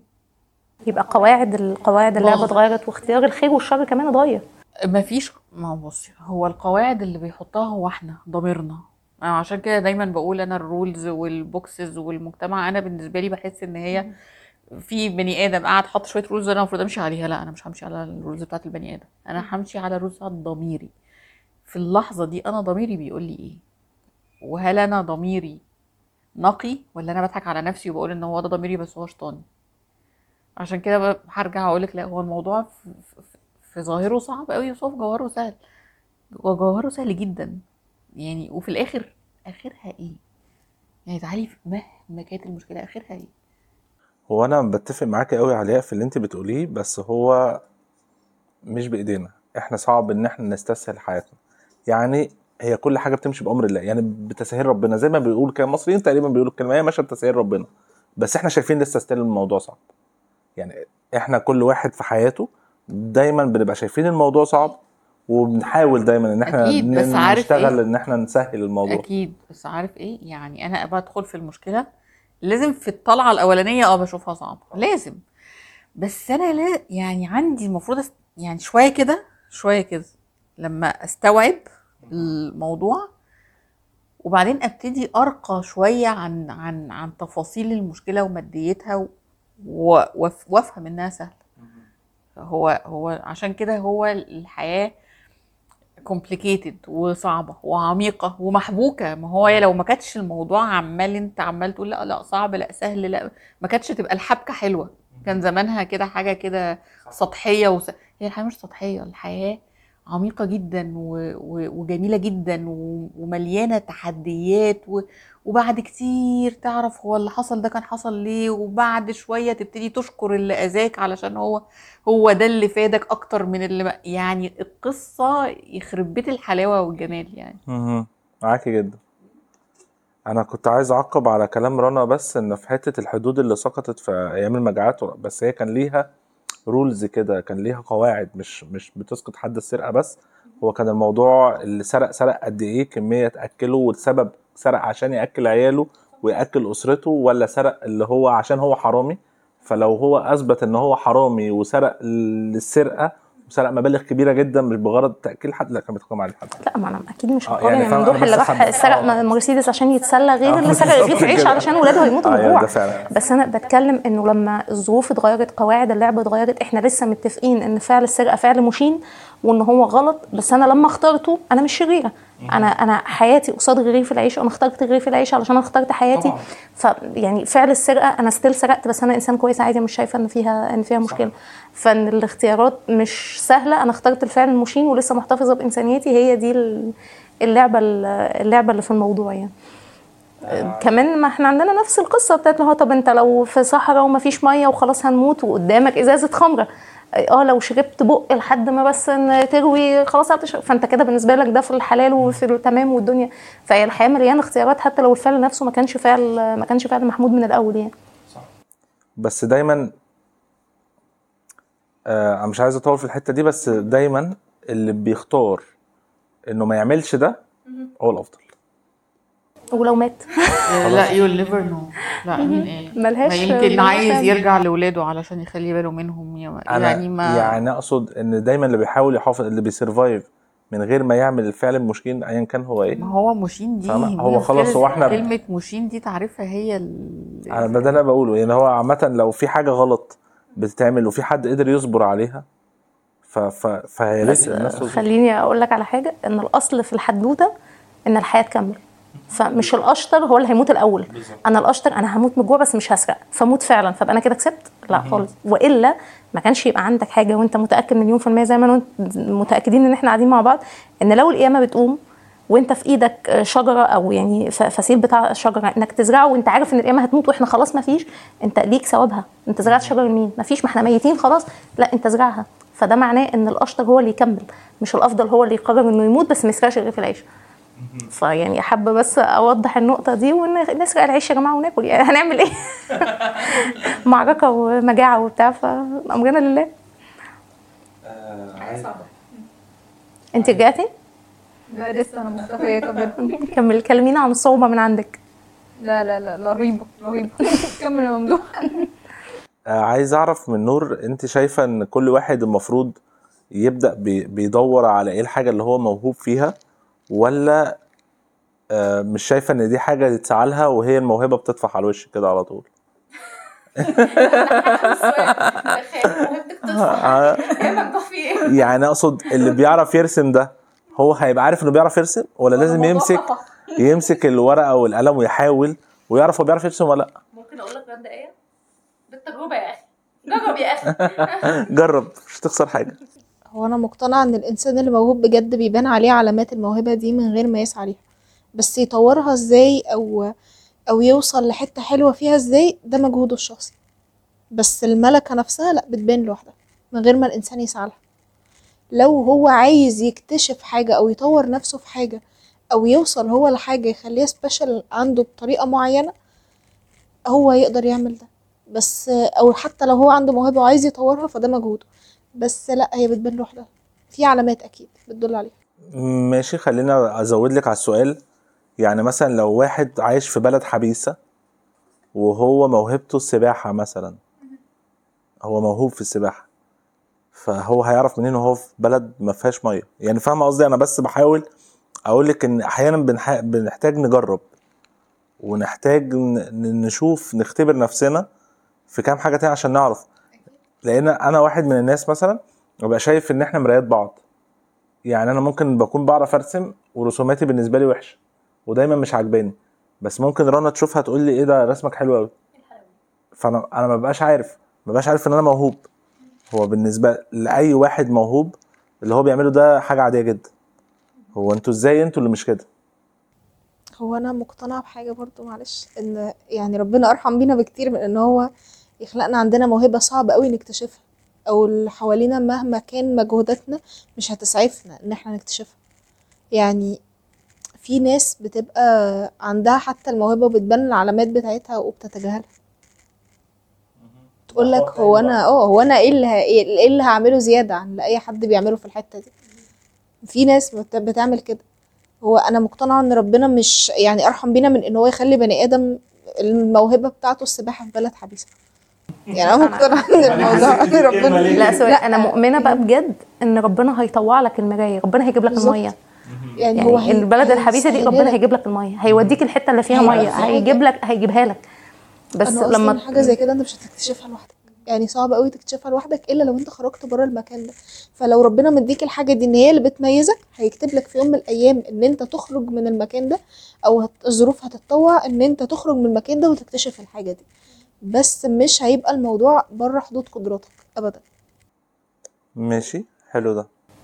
يبقى قواعد القواعد اللعبه باظت. اتغيرت واختيار الخير والشر كمان اتغير ما فيش ما هو بصي هو القواعد اللي بيحطها هو احنا ضميرنا أنا عشان كده دايما بقول انا الرولز والبوكسز والمجتمع انا بالنسبه لي بحس ان هي في بني ادم قاعد حاطط شويه رولز انا المفروض امشي عليها لا انا مش همشي على الرولز بتاعت البني ادم انا همشي على الرولز بتاعت ضميري في اللحظه دي انا ضميري بيقول لي ايه وهل انا ضميري نقي ولا انا بضحك على نفسي وبقول ان هو ده ضميري بس هو شيطاني عشان كده ب- هرجع اقول لك لا هو الموضوع في, في, في ظاهره صعب قوي بس هو في جوهره سهل هو جوهره سهل جدا يعني وفي الاخر اخرها ايه يعني تعالي في- مهما كانت المشكله اخرها ايه هو انا بتفق معاك قوي علياء في اللي انت بتقوليه بس هو مش بايدينا احنا صعب ان احنا نستسهل حياتنا يعني هي كل حاجه بتمشي بامر الله يعني بتسهيل ربنا زي ما بيقول كده المصريين تقريبا بيقولوا الكلمه هي ماشيه بتسهيل ربنا بس احنا شايفين لسه ستيل الموضوع صعب يعني احنا كل واحد في حياته دايما بنبقى شايفين الموضوع صعب وبنحاول دايما ان احنا أكيد، بس ن- عارف نشتغل إيه؟ ان احنا نسهل الموضوع اكيد بس عارف ايه يعني انا بدخل في المشكله لازم في الطلعه الاولانيه اه بشوفها صعبه لازم بس انا لا يعني عندي المفروض أس... يعني شويه كده شويه كده لما استوعب الموضوع وبعدين ابتدي ارقى شويه عن عن عن تفاصيل المشكله وماديتها و- وأف- وافهم انها سهله هو هو عشان كده هو الحياه complicated وصعبه وعميقه ومحبوكه ما هو لو ما كانتش الموضوع عمال انت عمال تقول لا لا صعب لا سهل لا ما كانتش تبقى الحبكه حلوه كان زمانها كده حاجه كده سطحيه وس... هي الحياه مش سطحيه الحياه عميقه جدا و... و... وجميله جدا و... ومليانه تحديات و... وبعد كتير تعرف هو اللي حصل ده كان حصل ليه وبعد شويه تبتدي تشكر اللي اذاك علشان هو هو ده اللي فادك اكتر من اللي ما- يعني القصه يخرب بيت الحلاوه والجمال يعني مهم. معاكي جدا انا كنت عايز اعقب على كلام رنا بس ان في حته الحدود اللي سقطت في ايام المجاعات بس هي كان ليها رولز كده كان ليها قواعد مش مش بتسقط حد السرقه بس هو كان الموضوع اللي سرق سرق قد ايه كميه تاكله والسبب سرق عشان ياكل عياله وياكل اسرته ولا سرق اللي هو عشان هو حرامي فلو هو اثبت ان هو حرامي وسرق للسرقه وسرق مبالغ كبيره جدا مش بغرض تاكيل حد لا كان بيتقام عليه حد لا ما انا اكيد مش آه، هقارن يعني يعني فاهم، ممدوح أنا اللي بس راح حب- سرق آه. مرسيدس عشان يتسلى غير آه، اللي سرق بالظبط رغيف عيش كده. علشان ولاده هيموتوا من ايوه الجوع ده فعلا بس انا بتكلم انه لما الظروف اتغيرت قواعد اللعبه اتغيرت احنا لسه متفقين ان فعل السرقه فعل مشين وان هو غلط بس انا لما اخترته انا مش شريره انا انا حياتي قصاد رغيف العيش انا اخترت رغيف العيش علشان انا اخترت حياتي ف يعني فعل السرقه انا ستيل سرقت بس انا انسان كويس عادي مش شايفه ان فيها ان فيها مشكله فان الاختيارات مش سهله انا اخترت الفعل المشين ولسه محتفظه بانسانيتي هي دي ال- اللعبه اللعبه اللي في الموضوع يعني كمان ما احنا عندنا نفس القصه بتاعت اللي هو طب انت لو في صحراء ومفيش ميه وخلاص هنموت وقدامك ازازه خمره اه لو شربت بق لحد ما بس ان تروي خلاص هتشرب فانت كده بالنسبه لك ده في الحلال وفي التمام والدنيا فهي الحياه مليانه اختيارات حتى لو الفعل نفسه ما كانش فعل ما كانش فعل محمود من الاول يعني بس دايما آه انا مش عايز اطول في الحته دي بس دايما اللي بيختار انه ما يعملش ده هو الافضل ولو مات آه، لا يو نيفر نو لا مين ايه ملهاش- ما يمكن ملهاش عايز فهم. يرجع لاولاده علشان يخلي باله منهم يا- انا يعني ما يعني اقصد ان دايما اللي بيحاول يحافظ اللي بيسرفايف من غير ما يعمل الفعل المشكين ايا كان هو ايه ما هو مشين دي فاهمة؟ هو مين خلاص كلمة- هو احنا- كلمة مشين دي تعرفها هي ال... انا ده, ده اللي انا بقوله يعني هو عامه لو في حاجه غلط بتتعمل وفي حد قدر يصبر عليها ف ف فهي بس لسه الناس تصبر. خليني اقول لك على حاجه ان الاصل في الحدوته ان الحياه تكمل فمش الاشطر هو اللي هيموت الاول انا الاشطر انا هموت من الجوع بس مش هسرق فموت فعلا فابقى انا كده كسبت لا خالص والا ما كانش يبقى عندك حاجه وانت متاكد مليون في الميه زي ما انا وانت متاكدين ان احنا قاعدين مع بعض ان لو القيامه بتقوم وانت في ايدك شجره او يعني ف- فسيل بتاع شجره انك تزرعه وانت عارف ان القيامه هتموت واحنا خلاص ما فيش انت ليك ثوابها انت زرعت شجره لمين ما فيش ما احنا ميتين خلاص لا انت زرعها فده معناه ان الاشطر هو اللي يكمل مش الافضل هو اللي يقرر انه يموت بس ما يسرقش رغيف العيش فيعني حابه بس اوضح النقطه دي ونسرق العيش يا جماعه وناكل يعني هنعمل ايه معركه ومجاعه وبتاع فامرنا لله انت رجعتي لا لسه انا مختفيه كمل كمل كلمينا عن الصعوبه من عندك لا لا لا رهيبه رهيبه كمل يا ممدوح آه، عايز اعرف من نور انت شايفه ان كل واحد المفروض يبدا بي- بيدور على ايه الحاجه اللي هو موهوب فيها ولا آه، مش شايفه ان دي حاجه يتسعى لها وهي الموهبه بتطفح على الوش كده على طول آه، يعني اقصد اللي بيعرف يرسم ده هو هيبقى عارف انه بيعرف يرسم ولا لازم يمسك يمسك الورقه والقلم ويحاول ويعرف هو بيعرف يرسم ولا لا ممكن اقول لك مبدئيا بالتجربه يا اخي جرب يا اخي جرب مش هتخسر حاجه هو انا مقتنعه ان الانسان اللي موهوب بجد بيبان عليه علامات الموهبه دي من غير ما يسعى ليها بس يطورها ازاي او او يوصل لحته حلوه فيها ازاي ده مجهوده الشخصي بس الملكه نفسها لا بتبان لوحدها من غير ما الانسان يسعى لها لو هو عايز يكتشف حاجه او يطور نفسه في حاجه او يوصل هو لحاجه يخليها سبيشال عنده بطريقه معينه هو يقدر يعمل ده بس او حتى لو هو عنده موهبه وعايز يطورها فده مجهوده بس لا هي بتبان لوحدها في علامات اكيد بتدل عليها ماشي خلينا ازود لك على السؤال يعني مثلا لو واحد عايش في بلد حبيسة وهو موهبته السباحة مثلا هو موهوب في السباحة فهو هيعرف منين وهو في بلد ما فيهاش ميه يعني فاهم قصدي انا بس بحاول اقول لك ان احيانا بنح... بنحتاج نجرب ونحتاج ن... نشوف نختبر نفسنا في كام حاجه تانية عشان نعرف لان انا واحد من الناس مثلا ببقى شايف ان احنا مرايات بعض يعني انا ممكن بكون بعرف ارسم ورسوماتي بالنسبه لي وحشه ودايما مش عاجباني بس ممكن رنا تشوفها تقول لي ايه ده رسمك حلو قوي فانا انا ما ببقاش عارف ما ببقاش عارف ان انا موهوب هو بالنسبه لاي واحد موهوب اللي هو بيعمله ده حاجه عاديه جدا هو انتوا ازاي انتوا اللي مش كده هو انا مقتنعه بحاجه برضو معلش ان يعني ربنا ارحم بينا بكتير من ان هو يخلقنا عندنا موهبه صعب قوي نكتشفها او اللي حوالينا مهما كان مجهوداتنا مش هتسعفنا ان احنا نكتشفها يعني في ناس بتبقى عندها حتى الموهبه وبتبان العلامات بتاعتها وبتتجاهلها تقول لك هو انا اه هو انا ايه اللي ه- ايه اللي هعمله زياده عن اللي اي حد بيعمله في الحته دي في ناس بت- بتعمل كده هو انا مقتنعه ان ربنا مش يعني ارحم بينا من ان هو يخلي بني ادم الموهبه بتاعته السباحه في بلد حبيسه يعني انا مقتنعه ان الموضوع ربنا لا سوري انا مؤمنه بقى بجد ان ربنا هيطوع لك المرايه ربنا هيجيب لك بالظبط. الميه يعني, هو يعني هي- البلد الحبيسه دي هيسهلها ربنا لك. هيجيب لك الميه هيوديك الحته اللي فيها هي- ميه في هيجيب حاجة- لك هيجيبها لك بس انا اصلا لما حاجه زي كده انت مش هتكتشفها لوحدك يعني صعب قوي تكتشفها لوحدك الا لو انت خرجت بره المكان ده فلو ربنا مديك الحاجه دي ان هي اللي بتميزك هيكتب لك في يوم من الايام ان انت تخرج من المكان ده او هت... الظروف هتتطوع ان انت تخرج من المكان ده وتكتشف الحاجه دي بس مش هيبقى الموضوع بره حدود قدراتك ابدا ماشي حلو ده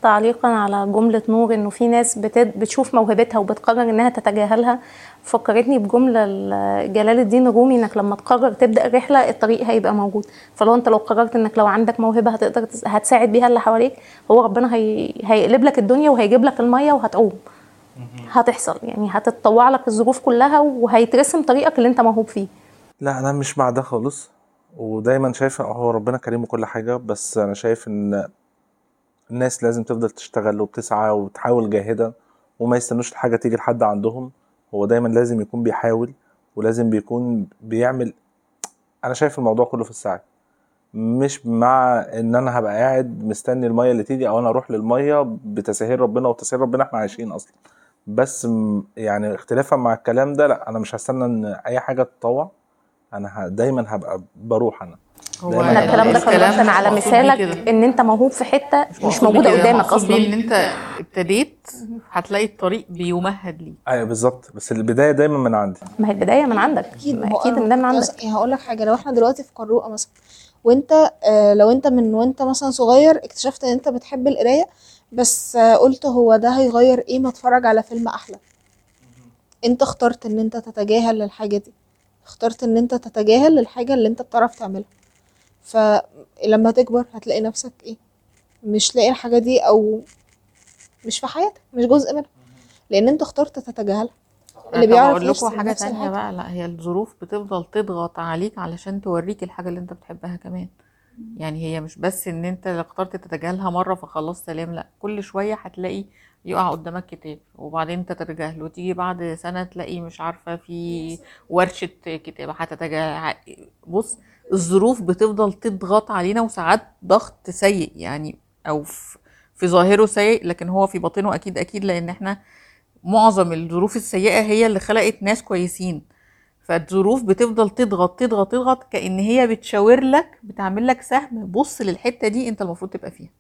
تعليقا على جملة نور انه في ناس بتد... بتشوف موهبتها وبتقرر انها تتجاهلها فكرتني بجملة ل- جلال الدين الرومي انك لما تقرر تبدأ الرحلة الطريق هيبقى موجود فلو انت لو قررت انك لو عندك موهبة هتقدر تس- هتساعد بيها اللي حواليك هو ربنا هي... هيقلب لك الدنيا وهيجيب لك المية وهتعوم هتحصل يعني هتتطوع لك الظروف كلها وهيترسم طريقك اللي انت موهوب فيه لا انا مش مع ده خالص ودايما شايف هو ربنا كريم وكل حاجه بس انا شايف ان الناس لازم تفضل تشتغل وبتسعى وتحاول جاهدا وما يستنوش الحاجه تيجي لحد عندهم هو دايما لازم يكون بيحاول ولازم بيكون بيعمل انا شايف الموضوع كله في السعي مش مع ان انا هبقى قاعد مستني الميه اللي تيجي او انا اروح للميه بتسهيل ربنا وتسهيل ربنا احنا عايشين اصلا بس م- يعني اختلافا مع الكلام ده لا انا مش هستنى ان اي حاجه تتطوع انا ه- دايما هبقى بروح انا هو دايماً انا الكلام ده كان الكلام مثلا مش على مقصود بيه مثالك كده. ان انت موهوب في حته مش مقصود موجوده بيه كده، قدامك مقصود بيه اصلا ان انت ابتديت هتلاقي الطريق بيمهد ليك ايوه بالظبط بس البدايه دايما من عندي ما هي البدايه من عندك اكيد ما ما هو اكيد أنا ان ده من كنت عندك أص- يعني هقول لك حاجه لو احنا دلوقتي في قروقه مثلا وانت آه لو انت من وانت مثلا صغير اكتشفت ان انت بتحب القرايه بس آه قلت هو ده هيغير ايه ما اتفرج على فيلم احلى انت اخترت ان انت تتجاهل للحاجه دي اخترت ان انت تتجاهل للحاجه اللي انت بتعرف تعملها فلما تكبر هتلاقي نفسك ايه مش لاقي الحاجه دي او مش في حياتك مش جزء منها لان انت اخترت تتجاهلها اللي طب بيعرف اقول لكم يرسم حاجه نفس تانية الحاجة. بقى لا هي الظروف بتفضل تضغط عليك علشان توريك الحاجه اللي انت بتحبها كمان يعني هي مش بس ان انت اللي اخترت تتجاهلها مره فخلاص سلام لا كل شويه هتلاقي يقع قدامك كتاب وبعدين انت تتجاهله وتيجي بعد سنه تلاقي مش عارفه في ورشه كتابه هتتجاهل بص الظروف بتفضل تضغط علينا وساعات ضغط سيء يعني او في في ظاهره سيء لكن هو في باطنه اكيد اكيد لان احنا معظم الظروف السيئة هي اللي خلقت ناس كويسين فالظروف بتفضل تضغط تضغط تضغط كأن هي بتشاور لك بتعمل لك سهم بص للحتة دي انت المفروض تبقى فيها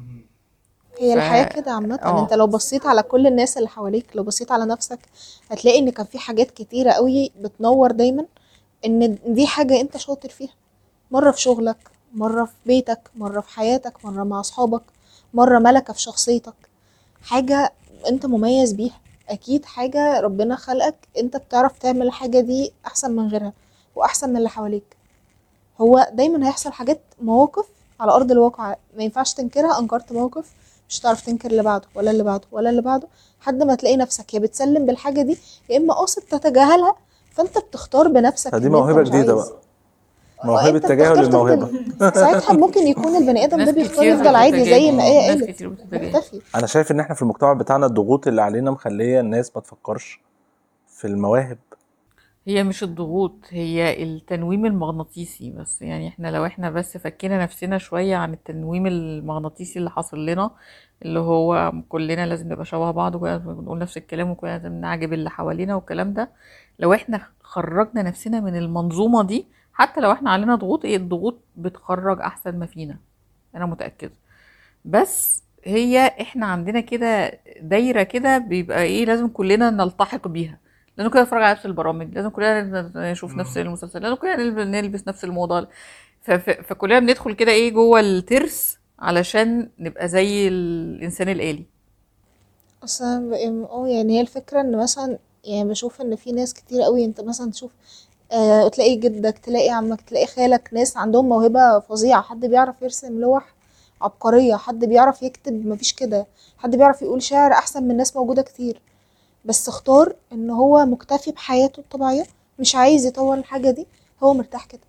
هي ف- الحياة كده عامة اه. انت لو بصيت على كل الناس اللي حواليك لو بصيت على نفسك هتلاقي ان كان في حاجات كتيرة قوي بتنور دايما ان دي حاجة انت شاطر فيها مرة في شغلك مرة في بيتك مرة في حياتك مرة مع اصحابك مرة ملكة في شخصيتك حاجة انت مميز بيها اكيد حاجة ربنا خلقك انت بتعرف تعمل الحاجة دي احسن من غيرها واحسن من اللي حواليك هو دايما هيحصل حاجات مواقف على ارض الواقع ما ينفعش تنكرها انكرت موقف مش هتعرف تنكر اللي بعده ولا اللي بعده ولا اللي بعده لحد ما تلاقي نفسك يا بتسلم بالحاجه دي يا اما قاصد تتجاهلها فانت بتختار بنفسك فدي إن أنت موهبه مش جديده عايز. بقى موهبه أنت تجاهل بتختار الموهبه تفضل- ساعتها ممكن يكون البني ادم ده ناس بيختار كتير يفضل عادي زي ما هي ناس قالت كتير بتتجاهل مختفي انا شايف ان احنا في المجتمع بتاعنا الضغوط اللي علينا مخليه الناس ما تفكرش في المواهب هي مش الضغوط هي التنويم المغناطيسي بس يعني احنا لو احنا بس فكينا نفسنا شوية عن التنويم المغناطيسي اللي حاصل لنا اللي هو كلنا لازم نبقى شبه بعض وكلنا لازم بنقول نفس الكلام وكلنا لازم نعجب اللي حوالينا والكلام ده لو احنا خرجنا نفسنا من المنظومة دي حتى لو احنا علينا ضغوط ايه الضغوط بتخرج احسن ما فينا انا متأكدة بس هي احنا عندنا كده دايرة كده بيبقى ايه لازم كلنا نلتحق بيها لازم كلنا نتفرج على نفس البرامج لازم كلنا نشوف نفس المسلسل لازم كلنا نلبس, نلبس نفس الموضة ف- ف- فكلنا بندخل كده ايه جوه الترس علشان نبقى زي الانسان الآلي اصلا ب- اه يعني هي الفكره ان مثلا يعني بشوف ان في ناس كتير قوي انت مثلا تشوف آه تلاقي جدك تلاقي عمك تلاقي خالك ناس عندهم موهبه فظيعه حد بيعرف يرسم لوح عبقريه حد بيعرف يكتب مفيش كده حد بيعرف يقول شعر احسن من ناس موجوده كتير بس اختار ان هو مكتفي بحياته الطبيعيه مش عايز يطور الحاجه دي هو مرتاح كده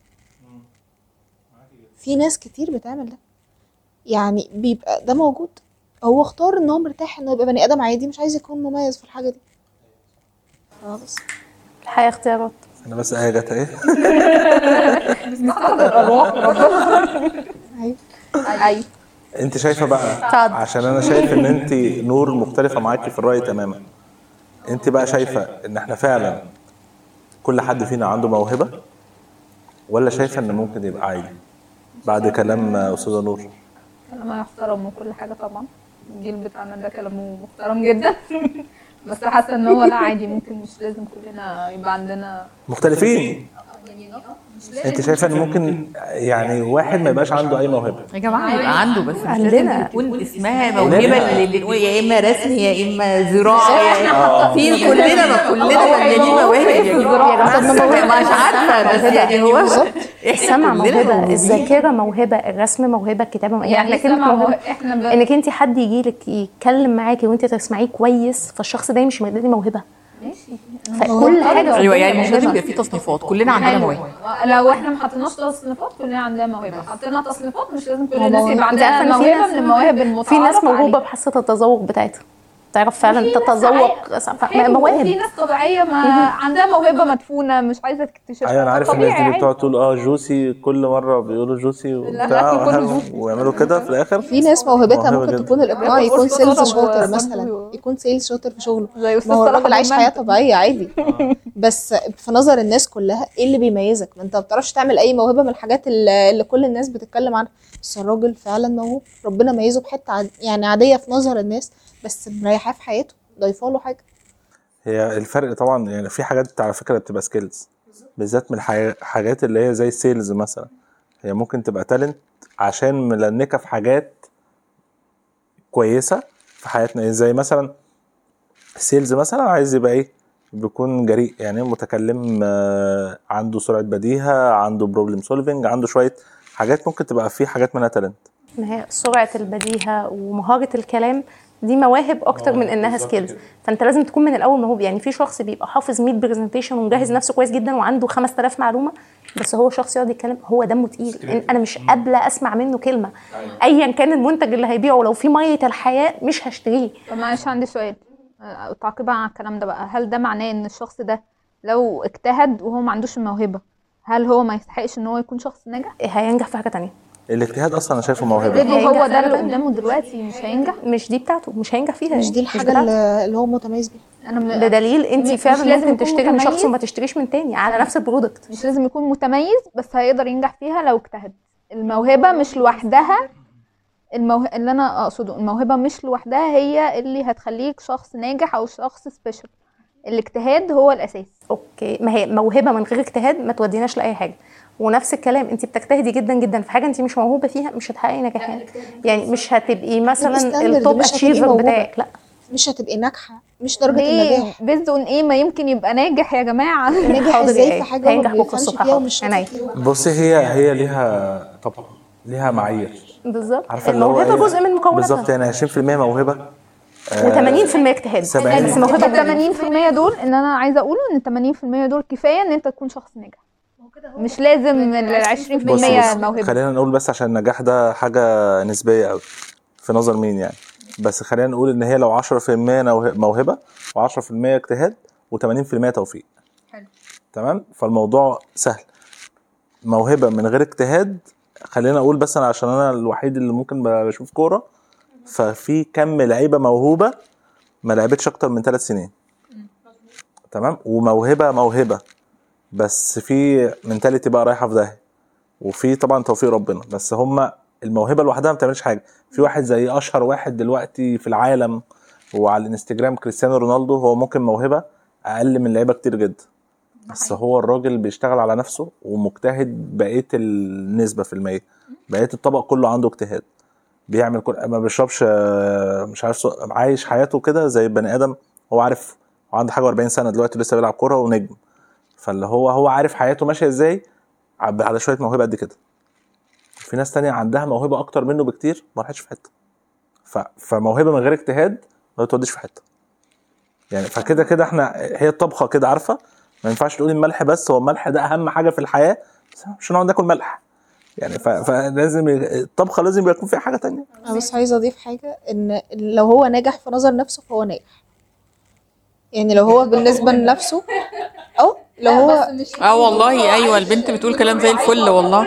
في ناس كتير بتعمل ده يعني بيبقى ده موجود هو اختار ان هو مرتاح انه يبقى بني ادم عادي مش عايز يكون مميز في الحاجه دي خلاص الحياه اختيارات انا بس ايه جت ايه ايوه ايوه انت شايفه بقى اتفضل. عشان انا شايف ان انت نور مختلفه معاكي في الراي تماما انت بقى شايفه ان احنا فعلا كل حد فينا عنده موهبه ولا شايفه ان ممكن يبقى عادي بعد كلام استاذه نور كلامها يحترم وكل حاجة طبعا الجيل بتاعنا ده كلامه محترم جدا بس حاسة ان هو لا عادي ممكن مش لازم كلنا يبقى عندنا مختلفين انت شايفه ان ممكن يعني واحد ما يبقاش عنده اي موهبه يا جماعه يبقى عنده بس مش عندنا. لازم تكون اسمها موهبه اللي اللي نقول يا اما رسم يا اما زراعه يا اما في كلنا ما كلنا مليانين مواهب يا جماعه مش عارفه بس يعني هو السمع كلنا موهبه موهوبين. الذاكره موهبه الرسم موهبه الكتابه موهبه يعني احنا كلمه السمع موهبه هو- احنا ب... انك انت حد يجي لك يتكلم معاكي وانت تسمعيه كويس فالشخص ده مش مدري موهبه فكل حاجه في ايوه الدنيا يعني مش لازم موهبة. يبقى في تصنيفات كلنا عندنا مواهب لو احنا ما حطيناش تصنيفات كلنا عندنا موهبه حطينا تصنيفات مش لازم كل ما الناس هو يبقى انت عندها عارفة ان في موهبه ناس- من المواهب في المتعارف ناس موهوبه عليها. بحاسه التذوق بتاعتها تعرف فعلا وفي ناس تتذوق ف- حلو، وفي مواهب ناس طبيعيه ما عندها موهبه مدفونه مش عايزه تكتشفها ايوه انا عارف طبيعي الناس دي اللي عادي. بتقعد تقول اه جوسي كل مره بيقولوا جوسي وبتاع الأكل كله جوسي. ويعملوا كده في الاخر في ناس موهبتها موهبة ممكن جدا. تكون الاقناع يكون قرص سيلز طرب شاطر وصندوق. مثلا يكون سيلز شاطر في شغله زي استاذ ما هو صلاح الراجل عايش أبو حياه المجد. طبيعيه عادي بس في نظر الناس كلها ايه اللي بيميزك ما انت ما بتعرفش تعمل اي موهبه من الحاجات اللي اللي كل الناس بتتكلم عنها بس الراجل فعلا موهوب ربنا ميزه بحته عاد يعني عاديه في نظر الناس بس مريحاه في حياته ضايفه له حاجه هي الفرق طبعا يعني في حاجات على فكره بتبقى سكيلز بالذات من الحاجات اللي هي زي السيلز مثلا هي ممكن تبقى تالنت عشان ملنكه في حاجات كويسه في حياتنا زي مثلا السيلز مثلا عايز يبقى ايه بيكون جريء يعني متكلم آه، عنده سرعه بديهه عنده بروبلم سولفنج عنده شويه حاجات ممكن تبقى فيه حاجات منها تالنت ما هي سرعه البديهه ومهاره الكلام دي مواهب اكتر من انها سكيلز فانت لازم تكون من الاول موهوب يعني في شخص بيبقى حافظ 100 برزنتيشن ومجهز نفسه كويس جدا وعنده 5000 معلومه بس هو شخص يقعد يتكلم هو دمه تقيل إن انا مش قابله اسمع منه كلمه ايا كان المنتج اللي هيبيعه لو في ميه الحياه مش هشتريه طب معلش عندي سؤال آه، تعقيبا على الكلام ده بقى هل ده معناه ان الشخص ده لو اجتهد وهو ما عندوش الموهبه هل هو ما يستحقش ان هو يكون شخص ناجح هينجح في حاجه تانية الاجتهاد اصلا انا شايفه موهبه ليه هينجح هو في ده اللي حاجة تانية. قدامه دلوقتي مش هينجح مش دي بتاعته مش هينجح فيها مش دي يعني. الحاجه بتاعته. اللي اللي هو متميز بيها انا من بدليل انت مش فعلا لازم ممكن يكون تشتري من شخص متميز. وما تشتريش من تاني على نفس البرودكت مش لازم يكون متميز بس هيقدر ينجح فيها لو اجتهد الموهبه مش لوحدها الموه... اللي انا اقصده الموهبه مش لوحدها هي اللي هتخليك شخص ناجح او شخص سبيشال الاجتهاد هو الاساس اوكي ما هي موهبه من غير اجتهاد ما توديناش لاي حاجه ونفس الكلام انت بتجتهدي جدا جدا في حاجه انت مش موهوبه فيها مش هتحققي نجاحات يعني مش هتبقي مثلا standard، التوب مش هتبقي اتشيفر موهوبة. بتاعك لا مش هتبقي ناجحه مش درجه ليه النجاح بيزد اون ايه ما يمكن يبقى ناجح يا جماعه ناجح حاضر ازاي إيه؟ في حاجه هو هينجح ما بكره بيفهمش الصبح فيها حاضر. ومش شاطر عينيا. فيها بصي هي هي ليها طبعا ليها معايير بالظبط عارفه اللي هو الموهبه إيه؟ جزء من مكوناتها بالظبط يعني 20% موهبه و80% اجتهاد سبعين. بس موهبه ال 80% دول ان انا عايزه اقوله ان 80% دول كفايه ان انت تكون شخص ناجح مش لازم ال 20% بص بص موهبه خلينا نقول بس عشان النجاح ده حاجه نسبيه قوي في نظر مين يعني بس خلينا نقول ان هي لو 10% نوه- موهبه و10% اجتهاد و80% توفيق حلو. تمام فالموضوع سهل موهبه من غير اجتهاد خلينا اقول بس انا عشان انا الوحيد اللي ممكن ب- بشوف كوره ففي كم لعيبه موهوبه ما لعبتش اكتر من ثلاث سنين تمام وموهبه موهبه بس في منتاليتي بقى رايحه في داهيه وفي طبعا توفيق ربنا بس هم الموهبه لوحدها ما بتعملش حاجه في واحد زي اشهر واحد دلوقتي في العالم وعلى الانستجرام كريستيانو رونالدو هو ممكن موهبه اقل من لعيبه كتير جدا بس هو الراجل بيشتغل على نفسه ومجتهد بقيه النسبه في المية بقيه الطبق كله عنده اجتهاد بيعمل كل ما بيشربش آه، مش عارف سو- عايش حياته كده زي البني ادم هو عارف هو عنده حاجه 40 سنه دلوقتي لسه بيلعب كوره ونجم فاللي هو هو عارف حياته ماشيه ازاي عب- على شويه موهبه قد كده في ناس تانية عندها موهبه اكتر منه بكتير ما راحتش في حته ف... فموهبه من غير اجتهاد ما بتوديش في حته يعني فكده كده احنا هي الطبخه كده عارفه ما ينفعش تقولي الملح بس هو الملح ده اهم حاجه في الحياه بس مش هنقعد ناكل ملح يعني ف... فلازم ي- الطبخه لازم يكون فيها حاجه تانية انا بس عايزه اضيف حاجه ان لو هو ناجح في نظر نفسه فهو ناجح يعني لو هو بالنسبه لنفسه او لو هو اه والله ايوه البنت بتقول كلام زي الفل والله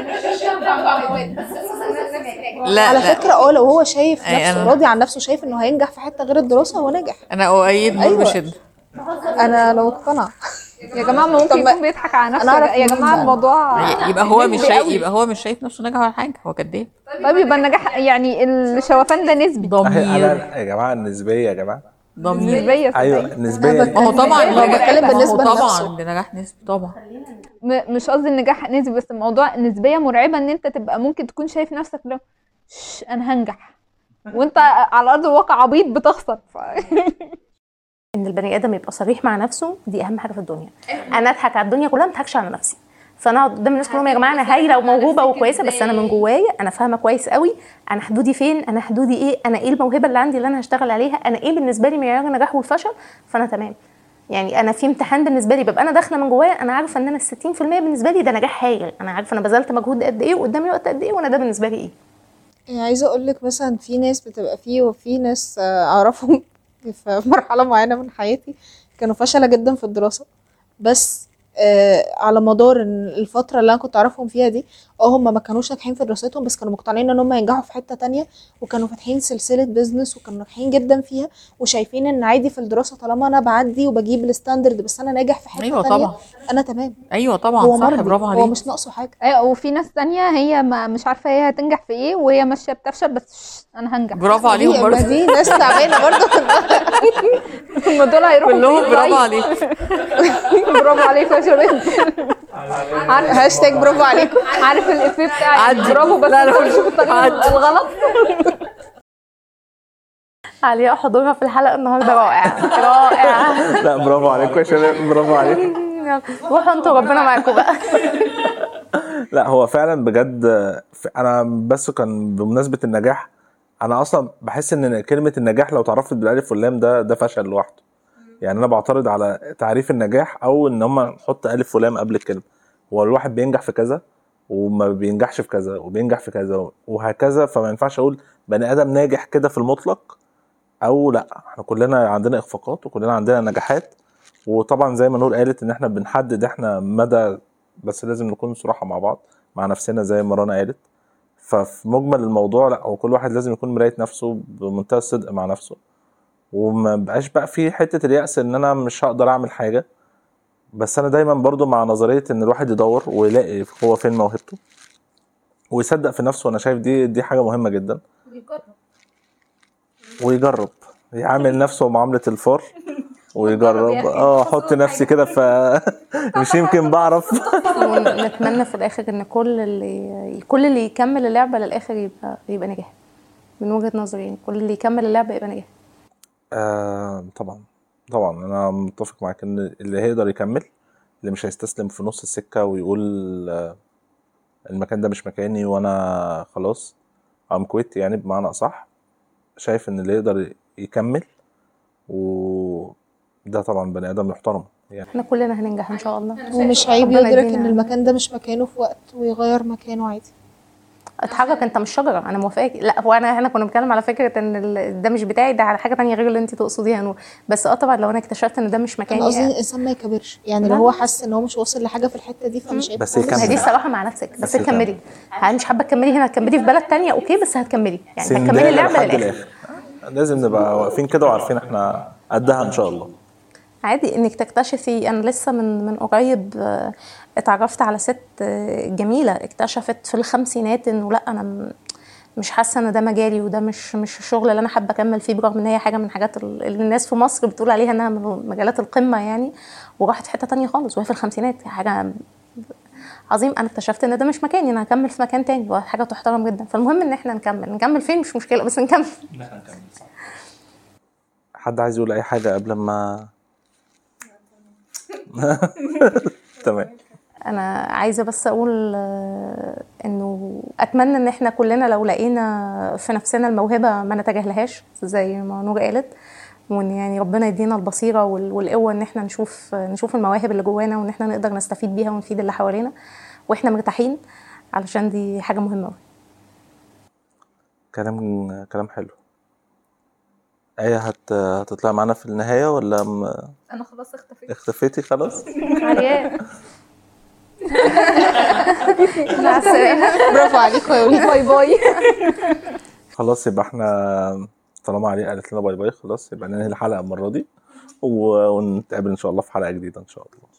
لا على لا فكره اه لو هو شايف أي نفسه أنا- راضي عن نفسه شايف انه هينجح في حته غير الدراسه هو ناجح انا اؤيد نور أيوة. بشده انا لو مقتنعه يا جماعه ما طب ممكن ما- يكون بيضحك على نفسه أنا أعرف يا مين جماعه بقى. الموضوع يبقى هو مش نسبي شايف قوي. يبقى هو مش شايف نفسه ناجح ولا حاجه هو كداب طيب يبقى النجاح يعني الشوفان ده نسبي أهي- ضمير أنا- يا جماعه النسبيه يا جماعه ضمير نسبيه ايوه صدقني. نسبيا ما هو طبعا أنا النجاح- بتكلم ما هو بالنسبة طبعا لنفسه. النجاح نسبي طبعا م- مش قصدي النجاح نسبي بس الموضوع نسبيه مرعبه ان انت تبقى ممكن تكون شايف نفسك لو "شش، انا هنجح وانت على ارض الواقع عبيط بتخسر ف... ان البني ادم يبقى صريح مع نفسه دي اهم حاجه في الدنيا انا اضحك على الدنيا كلها ما اضحكش على نفسي فانا اقعد قدام الناس كلهم يا جماعه انا هايله وموهوبه وكويسه بس انا من جوايا انا فاهمه كويس قوي انا حدودي فين انا حدودي ايه انا ايه الموهبه اللي عندي اللي انا هشتغل عليها انا ايه بالنسبه لي معيار النجاح والفشل فانا تمام يعني انا في امتحان بالنسبه لي ببقى انا داخله من جوايا انا عارفه ان انا ال 60% بالنسبه لي ده نجاح هايل انا عارفه انا بذلت مجهود قد ايه وقدامي وقت قد ايه وانا ده بالنسبه لي ايه يعني عايزه اقول لك مثلا في ناس بتبقى فيه وفي ناس آه، اعرفهم في مرحله معينه من حياتي كانوا فشله جدا في الدراسه بس آه على مدار إن الفتره اللي انا كنت اعرفهم فيها دي اه هم ما كانوش ناجحين في دراستهم بس كانوا مقتنعين ان هم ينجحوا في حته تانية وكانوا فاتحين سلسله بيزنس وكانوا ناجحين جدا فيها وشايفين ان عادي في الدراسه طالما انا بعدي وبجيب الستاندرد بس انا ناجح في حته ايوه تانية طبعا انا تمام ايوه طبعا هو صح مرضي برافو هو عليك مش ناقصه حاجه ايوه وفي ناس تانية هي ما مش عارفه هي هتنجح في ايه وهي ماشيه بتفشل بس شش، انا هنجح برافو عليهم دي- برضه ما دي ناس تعبانه برضه هم دول هيروحوا كلهم فين برافو طيب؟ عليك برافو عليكم يا شباب عارف هاشتاج برافو عليكم عارف الافيه بتاع عدي. برافو بس لا، لا، ما تقولش بالطريقه عدي. الغلط علياء حضورها في الحلقه النهارده رائع رائع لا برافو عليكم يا شباب برافو عليكم روحوا انتوا ربنا معاكم بقى لا هو فعلا بجد ف- انا بس كان بمناسبه النجاح انا اصلا بحس ان كلمه النجاح لو تعرفت بالالف واللام ده ده فشل لوحده يعني انا بعترض على تعريف النجاح او ان هم نحط الف ولام قبل الكلمه هو الواحد بينجح في كذا وما بينجحش في كذا وبينجح في كذا وهكذا فما ينفعش اقول بني ادم ناجح كده في المطلق او لا احنا كلنا عندنا اخفاقات وكلنا عندنا نجاحات وطبعا زي ما نور قالت ان احنا بنحدد احنا مدى بس لازم نكون صراحه مع بعض مع نفسنا زي ما رنا قالت ففي مجمل الموضوع لا هو كل واحد لازم يكون مرايه نفسه بمنتهى الصدق مع نفسه وما بقاش بقى في حته اليأس ان انا مش هقدر اعمل حاجه بس انا دايما برضو مع نظريه ان الواحد يدور ويلاقي هو فين موهبته ويصدق في نفسه وانا شايف دي دي حاجه مهمه جدا ويجرب يعامل نفسه معامله الفار ويجرب اه احط نفسي كده ف مش يمكن بعرف ونتمنى في الاخر ان كل اللي كل اللي يكمل اللعبه للاخر يبقى يبقى نجاح من وجهه نظري يعني كل اللي يكمل اللعبه يبقى نجاح آه طبعا طبعا انا متفق معاك ان اللي هيقدر يكمل اللي مش هيستسلم في نص السكه ويقول آه، المكان ده مش مكاني وانا خلاص ام كويت يعني بمعنى اصح شايف ان اللي يقدر يكمل وده طبعا بني ادم محترم يعني احنا كلنا هننجح ان شاء الله ومش عيب ربنا يدرك يدينا- ان المكان ده مش مكانه في وقت ويغير مكانه عادي اتحرك انت مش شجره انا موافقاك لا هو انا احنا كنا بنتكلم على فكره ان ال- ده مش بتاعي ده على حاجه تانية غير اللي انت تقصديها نور بس اه طبعا لو انا اكتشفت ان ده مش مكاني انا قصدي يعني الانسان ما يكبرش يعني لو هو حس ان هو مش واصل لحاجه في الحته دي فمش عيب بس خالص. يكمل. ما هي دي الصراحه مع نفسك بس, بس تكملي ها مش حابه تكملي هنا هتكملي في بلد تانية اوكي بس هتكملي يعني هتكملي سندال اللعبه لحد للاخر الاخر لازم نبقى واقفين كده وعارفين احنا قدها ان شاء الله عادي انك تكتشفي انا لسه من من قريب آه، اتعرفت على ست آه، جميله اكتشفت في الخمسينات انه لا انا م- مش حاسه ان ده مجالي وده مش مش الشغل اللي انا حابه اكمل فيه برغم ان هي حاجه من حاجات ال- اللي الناس في مصر بتقول عليها انها من مجالات القمه يعني وراحت في حته تانية خالص وهي في الخمسينات حاجه عظيم انا اكتشفت ان ده مش مكاني انا هكمل في مكان تاني وحاجه تحترم جدا فالمهم ان احنا نكمل نكمل فين مش مشكله بس نكمل حد عايز يقول اي حاجه قبل ما تمام انا عايزه بس اقول آه، انه اتمنى ان احنا كلنا لو لقينا في نفسنا الموهبه ما نتجاهلهاش زي ما نور قالت وان يعني ربنا يدينا البصيره وال- والقوه ان احنا نشوف نشوف المواهب اللي جوانا وان احنا نقدر نستفيد بيها ونفيد اللي حوالينا واحنا مرتاحين علشان دي حاجه مهمه قوي كلام كلام حلو ايه هت... هتطلع معانا في النهايه ولا م... انا خلاص اختفيت اختفيتي خلاص علياء مع السلامه برافو عليكم يا وليد باي باي خلاص يبقى احنا طالما علي قالت لنا باي باي خلاص يبقى ننهي الحلقه المره دي و... ونتقابل ان شاء الله في حلقه جديده ان شاء الله